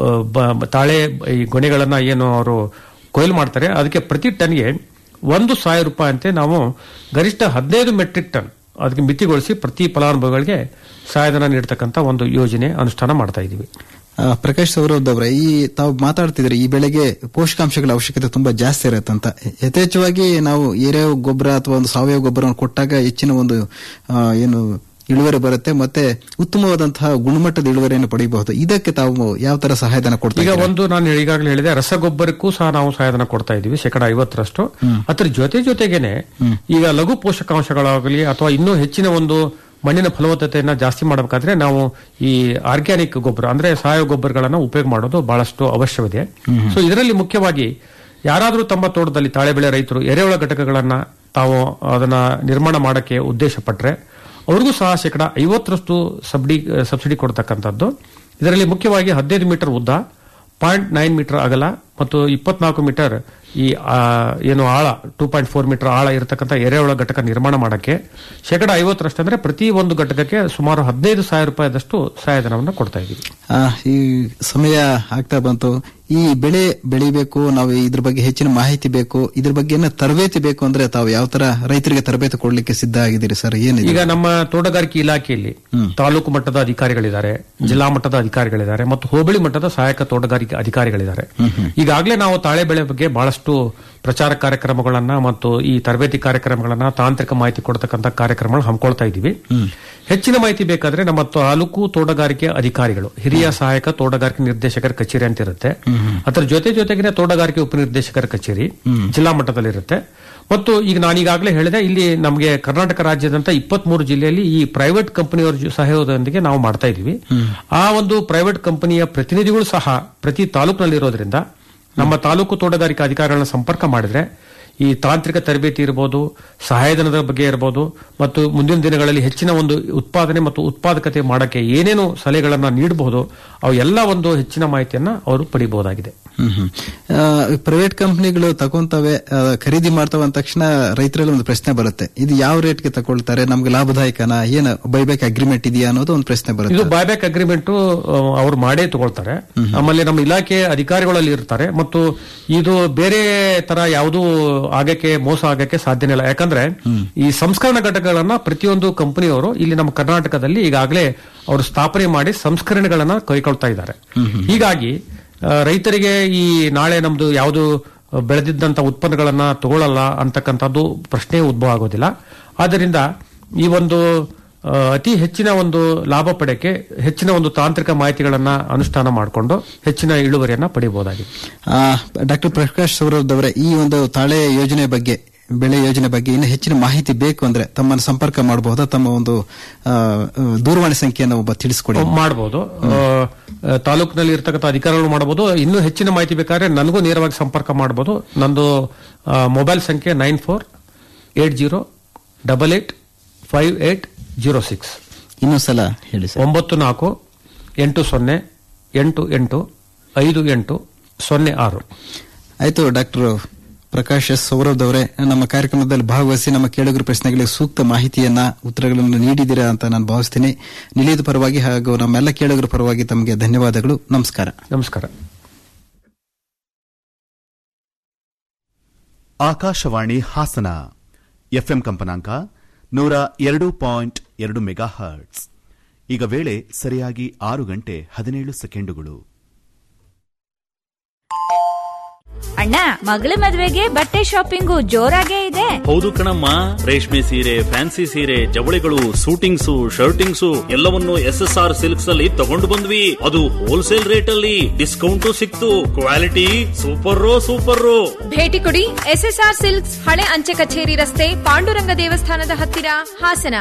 ಬ- ಬ- ತಾಳೆ ಈ ಗೊನೆಗಳನ್ನ ಏನು ಅವರು ಕೊಯ್ಲು ಮಾಡ್ತಾರೆ ಅದಕ್ಕೆ ಪ್ರತಿ ಟನ್ಗೆ ಒಂದು ಸಾವಿರ ರೂಪಾಯಿ ಅಂತೆ ನಾವು ಗರಿಷ್ಠ ಹದಿನೈದು ಮೆಟ್ರಿಕ್ ಟನ್ ಅದಕ್ಕೆ ಮಿತಿಗೊಳಿಸಿ ಪ್ರತಿ ಫಲಾನುಭವಿಗಳಿಗೆ ಸಹಾಯಧನ ನೀಡತಕ್ಕಂತ ಒಂದು ಯೋಜನೆ ಅನುಷ್ಠಾನ ಮಾಡ್ತಾ ಇದ್ದೀವಿ ಆ, ಪ್ರಕಾಶ್ ಸೌರವ್ ಅವರೇ ಈ ತಾವು ಮಾತಾಡ್ತಿದ್ರೆ ಈ ಬೆಳೆಗೆ ಪೋಷಕಾಂಶಗಳ ಅವಶ್ಯಕತೆ ತುಂಬಾ ಜಾಸ್ತಿ ಇರತ್ತಂತ ಯಥೇಚ್ಛವಾಗಿ ನಾವು ಎರೆಹುಳ ಗೊಬ್ಬರ ಅಥವಾ ಒಂದು ಸಾವಯವ ಗೊಬ್ಬರವನ್ನು ಕೊಟ್ಟಾಗ ಹೆಚ್ಚಿನ ಒಂದು ಆ, ಏನು ಇಳುವರಿ ಬರುತ್ತೆ ಮತ್ತೆ ಉತ್ತಮವಾದಂತಹ ಗುಣಮಟ್ಟದ ಇಳುವರಿಯನ್ನು ಪಡೆಯಬಹುದು ಇದಕ್ಕೆ ತಾವು ಯಾವ ತರ ಸಹಾಯಧನ ಕೊಡ್ತಾ ಈಗ ಇದ್ದೀರಾ? ಒಂದು ನಾನು ಈಗಾಗಲೇ ಹೇಳಿದೆ ರಸಗೊಬ್ಬರಕ್ಕೂ ಸಹ ನಾವು ಸಹಾಯಧನ ಕೊಡ್ತಾ ಇದ್ದೀವಿ ಶೇಕಡ ಐವತ್ತರಷ್ಟು ಅದ್ರ ಜೊತೆ ಜೊತೆಗೇನೆ ಈಗ ಲಘು ಪೋಷಕಾಂಶಗಳಾಗಲಿ ಅಥವಾ ಇನ್ನೂ ಹೆಚ್ಚಿನ ಒಂದು ಮಣ್ಣಿನ ಫಲವತ್ತತೆಯನ್ನ ಜಾಸ್ತಿ ಮಾಡಬೇಕಾದ್ರೆ ನಾವು ಈ ಆರ್ಗ್ಯಾನಿಕ್ ಗೊಬ್ಬರ ಅಂದ್ರೆ ಸಾವಯವ ಗೊಬ್ಬರಗಳನ್ನ ಉಪಯೋಗ ಮಾಡೋದು ಬಹಳಷ್ಟು ಅವಶ್ಯವಿದೆ ಸೊ ಇದರಲ್ಲಿ ಮುಖ್ಯವಾಗಿ ಯಾರಾದರೂ ತಮ್ಮ ತೋಟದಲ್ಲಿ ತಾಳೆ ಬೆಳೆ ರೈತರು ಎರೆಹುಳ ಘಟಕಗಳನ್ನ ತಾವು ಅದನ್ನ ನಿರ್ಮಾಣ ಮಾಡಕ್ಕೆ ಉದ್ದೇಶ ಪಟ್ರೆ ಅವ್ರಿಗೂ ಸಹ ಶೇಕಡ ಐವತ್ತರಷ್ಟು ಸಬ್ಡಿ ಸಬ್ಸಿಡಿ ಕೊಡ್ತಕ್ಕಂಥದ್ದು ಇದರಲ್ಲಿ ಮುಖ್ಯವಾಗಿ ಹದಿನೈದು ಮೀಟರ್ ಉದ್ದ ಪಾಯಿಂಟ್ ನೈನ್ ಮೀಟರ್ ಅಗಲ ಮತ್ತು ಇಪ್ಪತ್ನಾಲ್ಕು ಮೀಟರ್ ಈ ಆ, ಏನು ಆಳ ಟೂ ಪಾಯಿಂಟ್ ಫೋರ್ ಮೀಟರ್ ಆಳ ಇರತಕ್ಕಂಥ ಎರೆಹುಳ ಘಟಕ ನಿರ್ಮಾಣ ಮಾಡಕ್ಕೆ ಶೇಕಡ ಐವತ್ತರಷ್ಟು ಅಂದ್ರೆ ಪ್ರತಿ ಒಂದು ಘಟಕಕ್ಕೆ ಸುಮಾರು ಹದಿನೈದು ಸಾವಿರ ರೂಪಾಯಿದಷ್ಟು ಸಹಾಯಧನವನ್ನು ಕೊಡ್ತಾ ಇದ್ದೀವಿ ಆ, ಈ ಸಮಯ ಆಗ್ತಾ ಬಂತು ಈ ಬೆಳೆ ಬೆಳಿಬೇಕು ನಾವು ಇದ್ರ ಬಗ್ಗೆ ಹೆಚ್ಚಿನ ಮಾಹಿತಿ ಬೇಕು ಇದ್ರ ಬಗ್ಗೆ ಏನೋ ತರಬೇತಿ ಬೇಕು ಅಂದ್ರೆ ತಾವು ಯಾವ ತರ ರೈತರಿಗೆ ತರಬೇತಿ ಕೊಡ್ಲಿಕ್ಕೆ ಸಿದ್ಧ ಆಗಿದ್ದೀರಿ ಸರ್ ಏನಿದೆ ಈಗ ನಮ್ಮ ತೋಟಗಾರಿಕೆ ಇಲಾಖೆಯಲ್ಲಿ ತಾಲೂಕು ಮಟ್ಟದ ಅಧಿಕಾರಿಗಳಿದ್ದಾರೆ ಜಿಲ್ಲಾ ಮಟ್ಟದ ಅಧಿಕಾರಿಗಳಿದ್ದಾರೆ ಮತ್ತು ಹೋಬಳಿ ಮಟ್ಟದ ಸಹಾಯಕ ತೋಟಗಾರಿಕೆ ಅಧಿಕಾರಿಗಳಿದ್ದಾರೆ ಈಗಾಗಲೇ ನಾವು ತಾಳೆ ಬೆಳೆ ಬಗ್ಗೆ ಬಹಳಷ್ಟು ಪ್ರಚಾರ ಕಾರ್ಯಕ್ರಮಗಳನ್ನ ಮತ್ತು ಈ ತರಬೇತಿ ಕಾರ್ಯಕ್ರಮಗಳನ್ನ ತಾಂತ್ರಿಕ ಮಾಹಿತಿ ಕೊಡ್ತಕ್ಕಂಥ ಕಾರ್ಯಕ್ರಮಗಳು ಹಮ್ಮಿಕೊಳ್ತಾ ಇದ್ದೀವಿ ಹೆಚ್ಚಿನ ಮಾಹಿತಿ ಬೇಕಾದ್ರೆ ನಮ್ಮ ತಾಲೂಕು ತೋಟಗಾರಿಕೆ ಅಧಿಕಾರಿಗಳು ಹಿರಿಯ ಸಹಾಯಕ ತೋಟಗಾರಿಕೆ ನಿರ್ದೇಶಕರ ಕಚೇರಿ ಅಂತ ಇರುತ್ತೆ ಅದರ ಜೊತೆ ಜೊತೆಗೆ ತೋಟಗಾರಿಕೆ ಉಪನಿರ್ದೇಶಕರ ಕಚೇರಿ ಜಿಲ್ಲಾ ಮಟ್ಟದಲ್ಲಿರುತ್ತೆ ಮತ್ತು ಈಗ ನಾನೀಗಾಗಲೇ ಹೇಳಿದೆ ಇಲ್ಲಿ ನಮಗೆ ಕರ್ನಾಟಕ ರಾಜ್ಯದಂತ ಇಪ್ಪತ್ಮೂರು ಜಿಲ್ಲೆಯಲ್ಲಿ ಈ ಪ್ರೈವೇಟ್ ಕಂಪನಿಯವರ ಜೊ- ಸಹಯೋಗದೊಂದಿಗೆ ನಾವು ಮಾಡ್ತಾ ಇದೀವಿ ಆ ಒಂದು ಪ್ರೈವೇಟ್ ಕಂಪನಿಯ ಪ್ರತಿನಿಧಿಗಳು ಸಹ ಪ್ರತಿ ತಾಲೂಕಿನಲ್ಲಿ ಇರೋದ್ರಿಂದ ನಮ್ಮ ತಾಲೂಕು ತೋಟಗಾರಿಕೆ ಅಧಿಕಾರಿಗಳನ್ನ ಸಂಪರ್ಕ ಮಾಡಿದ್ರೆ ಈ ತಾಂತ್ರಿಕ ತರಬೇತಿ ಇರಬಹುದು ಸಹಾಯಧನದ ಬಗ್ಗೆ ಇರಬಹುದು ಮತ್ತು ಮುಂದಿನ ದಿನಗಳಲ್ಲಿ ಹೆಚ್ಚಿನ ಒಂದು ಉತ್ಪಾದನೆ ಮತ್ತು ಉತ್ಪಾದಕತೆ ಮಾಡಕ್ಕೆ ಏನೇನು ಸಲಹೆಗಳನ್ನ ನೀಡಬಹುದು ಅವು ಎಲ್ಲ ಒಂದು ಹೆಚ್ಚಿನ ಮಾಹಿತಿಯನ್ನ ಅವರು ಪಡಿಬಹುದಾಗಿದೆ ಪ್ರೈವೇಟ್ ಕಂಪನಿಗಳು ತಗೊಂತವೆ ಆ, ಖರೀದಿ ಮಾಡ್ತವೆ ಅಂದ ತಕ್ಷಣ ರೈತರಲ್ಲಿ ಒಂದು ಪ್ರಶ್ನೆ ಬರುತ್ತೆ ಇದು ಯಾವ ರೇಟ್ಗೆ ತಗೊಳ್ತಾರೆ ನಮ್ಗೆ ಲಾಭದಾಯಕನಾ ಏನು ಬೈಬ್ಯಾಕ್ ಅಗ್ರಿಮೆಂಟ್ ಇದೆಯಾ ಅನ್ನೋದು ಒಂದು ಪ್ರಶ್ನೆ ಇದು ಬರುತ್ತೆ ಬಾಯ್ಬ್ಯಾಕ್ ಅಗ್ರಿಮೆಂಟ್ ಅವ್ರು ಮಾಡೇ ತಗೊಳ್ತಾರೆ ಆಮೇಲೆ ನಮ್ಮ ಇಲಾಖೆ ಅಧಿಕಾರಿಗಳಲ್ಲಿ ಇರ್ತಾರೆ ಮತ್ತು ಇದು ಬೇರೆ ತರ ಯಾವುದೂ ಆಗಕ್ಕೆ ಮೋಸ ಆಗಕ್ಕೆ ಸಾಧ್ಯನೇ ಇಲ್ಲ ಯಾಕಂದ್ರೆ ಈ ಸಂಸ್ಕರಣ ಘಟಕಗಳನ್ನ ಪ್ರತಿಯೊಂದು ಕಂಪನಿಯವರು ಇಲ್ಲಿ ನಮ್ಮ ಕರ್ನಾಟಕದಲ್ಲಿ ಈಗಾಗಲೇ ಅವರು ಸ್ಥಾಪನೆ ಮಾಡಿ ಸಂಸ್ಕರಣೆಗಳನ್ನ ಕೈಕೊಳ್ತಾ ಇದ್ದಾರೆ ಹೀಗಾಗಿ ಆ, ರೈತರಿಗೆ ಈ ನಾಳೆ ನಮ್ದು ಯಾವುದು ಬೆಳೆದಿದ್ದಂತ ಉತ್ಪನ್ನಗಳನ್ನ ತಗೊಳ್ಳಲ್ಲ ಅಂತಕ್ಕಂಥದ್ದು ಪ್ರಶ್ನೆ ಉದ್ಭವ ಆಗೋದಿಲ್ಲ ಆದ್ದರಿಂದ ಈ ಒಂದು ಆ, ಅತಿ ಹೆಚ್ಚಿನ ಒಂದು ಲಾಭ ಪಡೆಯಕ್ಕೆ ಹೆಚ್ಚಿನ ಒಂದು ತಾಂತ್ರಿಕ ಮಾಹಿತಿಗಳನ್ನ ಅನುಷ್ಠಾನ ಮಾಡಿಕೊಂಡು ಹೆಚ್ಚಿನ ಇಳುವರಿಯನ್ನ ಪಡೆಯಬಹುದಾಗಿದೆ ಡಾಕ್ಟರ್ ಪ್ರಕಾಶ್ ಸೌರವ್ ಅವರೇ ಈ ಒಂದು ತಾಳೆ ಯೋಜನೆ ಬಗ್ಗೆ ಬೆಳೆ ಯೋಜನೆ ಬಗ್ಗೆ ಇನ್ನೂ ಹೆಚ್ಚಿನ ಮಾಹಿತಿ ಬೇಕು ಅಂದ್ರೆ ತಮ್ಮನ್ನು ಸಂಪರ್ಕ ಮಾಡಬಹುದಾ ತಮ್ಮ ಒಂದು ಆ, ದೂರವಾಣಿ ಸಂಖ್ಯೆಯನ್ನು ಒಬ್ಬ ತಿಳಿಸ್ಕೊಡಿ ಮಾಡಬಹುದು ತಾಲೂಕಿನಲ್ಲಿ ಇರ್ತಕ್ಕಂಥ ಅಧಿಕಾರಿಗಳು ಮಾಡಬಹುದು ಇನ್ನೂ ಹೆಚ್ಚಿನ ಮಾಹಿತಿ ಬೇಕಾದ್ರೆ ನನಗೂ ನೇರವಾಗಿ ಸಂಪರ್ಕ ಮಾಡಬಹುದು ನಂದು ಆ, ಮೊಬೈಲ್ ಸಂಖ್ಯೆ nine four eight zero double eight five eight zero six ಇನ್ನೊಂದ್ಸಲ ಹೇಳಿ ಸರ್ ಒಂಬತ್ತು ನಾಲ್ಕು ಎಂಟು ಸೊನ್ನೆ ಎಂಟು ಎಂಟು ಐದು ಎಂಟು ಸೊನ್ನೆ ಆರು ಆಯ್ತು ಡಾಕ್ಟರ್ ಪ್ರಕಾಶ್ ಎಸ್ ಸೌರಭ್ದವರೇ ನಮ್ಮ ಕಾರ್ಯಕ್ರಮದಲ್ಲಿ ಭಾಗವಹಿಸಿ ನಮ್ಮ ಕೇಳುಗರ ಪ್ರಶ್ನೆಗಳಿಗೆ ಸೂಕ್ತ ಮಾಹಿತಿಯನ್ನ ಉತ್ತರಗಳನ್ನು ನೀಡಿದ್ದೀರಾ ಅಂತ ನಾನು ಭಾವಿಸ್ತೀನಿ ನಿಲಯದ ಪರವಾಗಿ ಹಾಗೂ ನಮ್ಮೆಲ್ಲ ಕೇಳುಗರ ಪರವಾಗಿ ತಮಗೆ ಧನ್ಯವಾದಗಳು ನಮಸ್ಕಾರ ನಮಸ್ಕಾರ ಆಕಾಶವಾಣಿ ಹಾಸನ ಎಫ್ಎಂ ಕಂಪನಾಂಕ ನೂರ ಎರಡು ಪಾಯಿಂಟ್ ಎರಡು ಮೆಗಾ ಹರ್ಟ್ಸ್ ಈಗ ವೇಳೆ ಸರಿಯಾಗಿ ಆರು ಗಂಟೆ ಹದಿನೇಳು ಸೆಕೆಂಡುಗಳು ಅಣ್ಣ ಮಗಳ ಮದ್ವೆಗೆ ಬಟ್ಟೆ ಶಾಪಿಂಗು ಜೋರಾಗೇ ಇದೆ ಹೌದು ಕಣಮ್ಮ ರೇಷ್ಮೆ ಸೀರೆ ಫ್ಯಾನ್ಸಿ ಸೀರೆ ಜವಳಿಗಳು ಸೂಟಿಂಗ್ಸು ಶರ್ಟಿಂಗ್ಸು ಎಲ್ಲವನ್ನು ಎಸ್ ಎಸ್ ಆರ್ ಸಿಲ್ಕ್ಸ್ ಅಲ್ಲಿ ತಗೊಂಡು ಬಂದ್ವಿ ಅದು ಹೋಲ್ಸೇಲ್ ರೇಟ್ ಅಲ್ಲಿ ಡಿಸ್ಕೌಂಟು ಸಿಕ್ತು ಕ್ವಾಲಿಟಿ ಸೂಪರ್ ಸೂಪರ್ ಭೇಟಿ ಕೊಡಿ ಎಸ್ಎಸ್ಆರ್ ಸಿಲ್ಕ್ಸ್ ಹಳೆ ಅಂಚೆ ಕಚೇರಿ ರಸ್ತೆ ಪಾಂಡುರಂಗ ದೇವಸ್ಥಾನದ ಹತ್ತಿರ ಹಾಸನ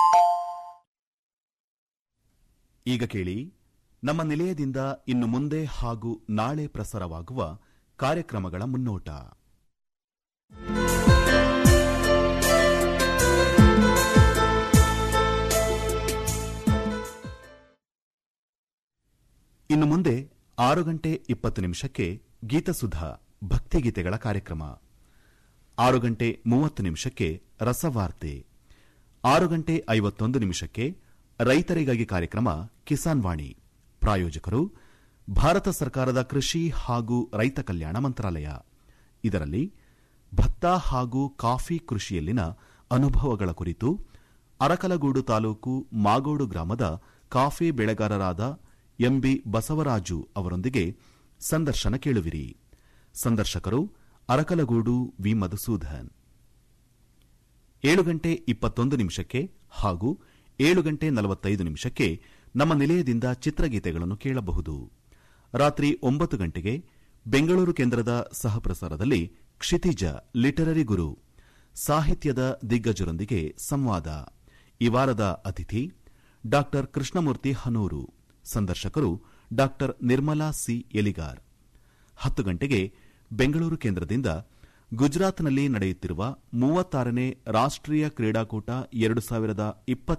ಈಗ ಕೇಳಿ ನಮ್ಮ ನಿಲಯದಿಂದ ಇನ್ನು ಮುಂದೆ ಹಾಗೂ ನಾಳೆ ಪ್ರಸಾರವಾಗುವ ಕಾರ್ಯಕ್ರಮಗಳ ಮುನ್ನೋಟ ಇನ್ನು ಮುಂದೆ ಆರು ಗಂಟೆ ಇಪ್ಪತ್ತು ನಿಮಿಷಕ್ಕೆ ಗೀತಸುಧಾ ಭಕ್ತಿಗೀತೆಗಳ ಕಾರ್ಯಕ್ರಮ ಆರು ಗಂಟೆ ಮೂವತ್ತು ನಿಮಿಷಕ್ಕೆ ರಸವಾರ್ತೆ ಆರು ಗಂಟೆ ಐವತ್ತೊಂದು ನಿಮಿಷಕ್ಕೆ ರೈತರಿಗಾಗಿ ಕಾರ್ಯಕ್ರಮ ಕಿಸಾನ್ ವಾಣಿ ಪ್ರಾಯೋಜಕರು ಭಾರತ ಸರ್ಕಾರದ ಕೃಷಿ ಹಾಗೂ ರೈತ ಕಲ್ಯಾಣ ಮಂತ್ರಾಲಯ ಇದರಲ್ಲಿ ಭತ್ತ ಹಾಗೂ ಕಾಫಿ ಕೃಷಿಯಲ್ಲಿನ ಅನುಭವಗಳ ಕುರಿತು ಅರಕಲಗೂಡು ತಾಲೂಕು ಮಾಗೋಡು ಗ್ರಾಮದ ಕಾಫಿ ಬೆಳೆಗಾರರಾದ ಎಂಬಿ ಬಸವರಾಜು ಅವರೊಂದಿಗೆ ಸಂದರ್ಶನ ಕೇಳುವಿರಿ ಸಂದರ್ಶಕರು ಅರಕಲಗೂಡು ವಿ ಮಧುಸೂದನ್ ಏಳು ಗಂಟೆ ಇಪ್ಪತ್ತೊಂದು ನಿಮಿಷಕ್ಕೆ ಹಾಗೂ ಏಳು ಗಂಟೆ ನಲವತ್ತೈದು ನಿಮಿಷಕ್ಕೆ ನಮ್ಮ ನಿಲಯದಿಂದ ಚಿತ್ರಗೀತೆಗಳನ್ನು ಕೇಳಬಹುದು ರಾತ್ರಿ ಒಂಬತ್ತು ಗಂಟೆಗೆ ಬೆಂಗಳೂರು ಕೇಂದ್ರದ ಸಹಪ್ರಸಾರದಲ್ಲಿ ಕ್ಷಿತಿಜ ಲಿಟರರಿ ಗುರು ಸಾಹಿತ್ಯದ ದಿಗ್ಗಜರೊಂದಿಗೆ ಸಂವಾದ ಈ ವಾರದ ಅತಿಥಿ ಡಾಕ್ಟರ್ ಕೃಷ್ಣಮೂರ್ತಿ ಹನೂರು ಸಂದರ್ಶಕರು ಡಾಕ್ಟರ್ ನಿರ್ಮಲಾ ಸಿ ಎಲಿಗಾರ್ ಹತ್ತು ಗಂಟೆಗೆ ಬೆಂಗಳೂರು ಕೇಂದ್ರದಿಂದ ಗುಜರಾತ್ನಲ್ಲಿ ನಡೆಯುತ್ತಿರುವ ಮೂವತ್ತಾರನೇ ರಾಷ್ಟ್ರೀಯ ಕ್ರೀಡಾಕೂಟ ಎರಡು ಸಾವಿರದ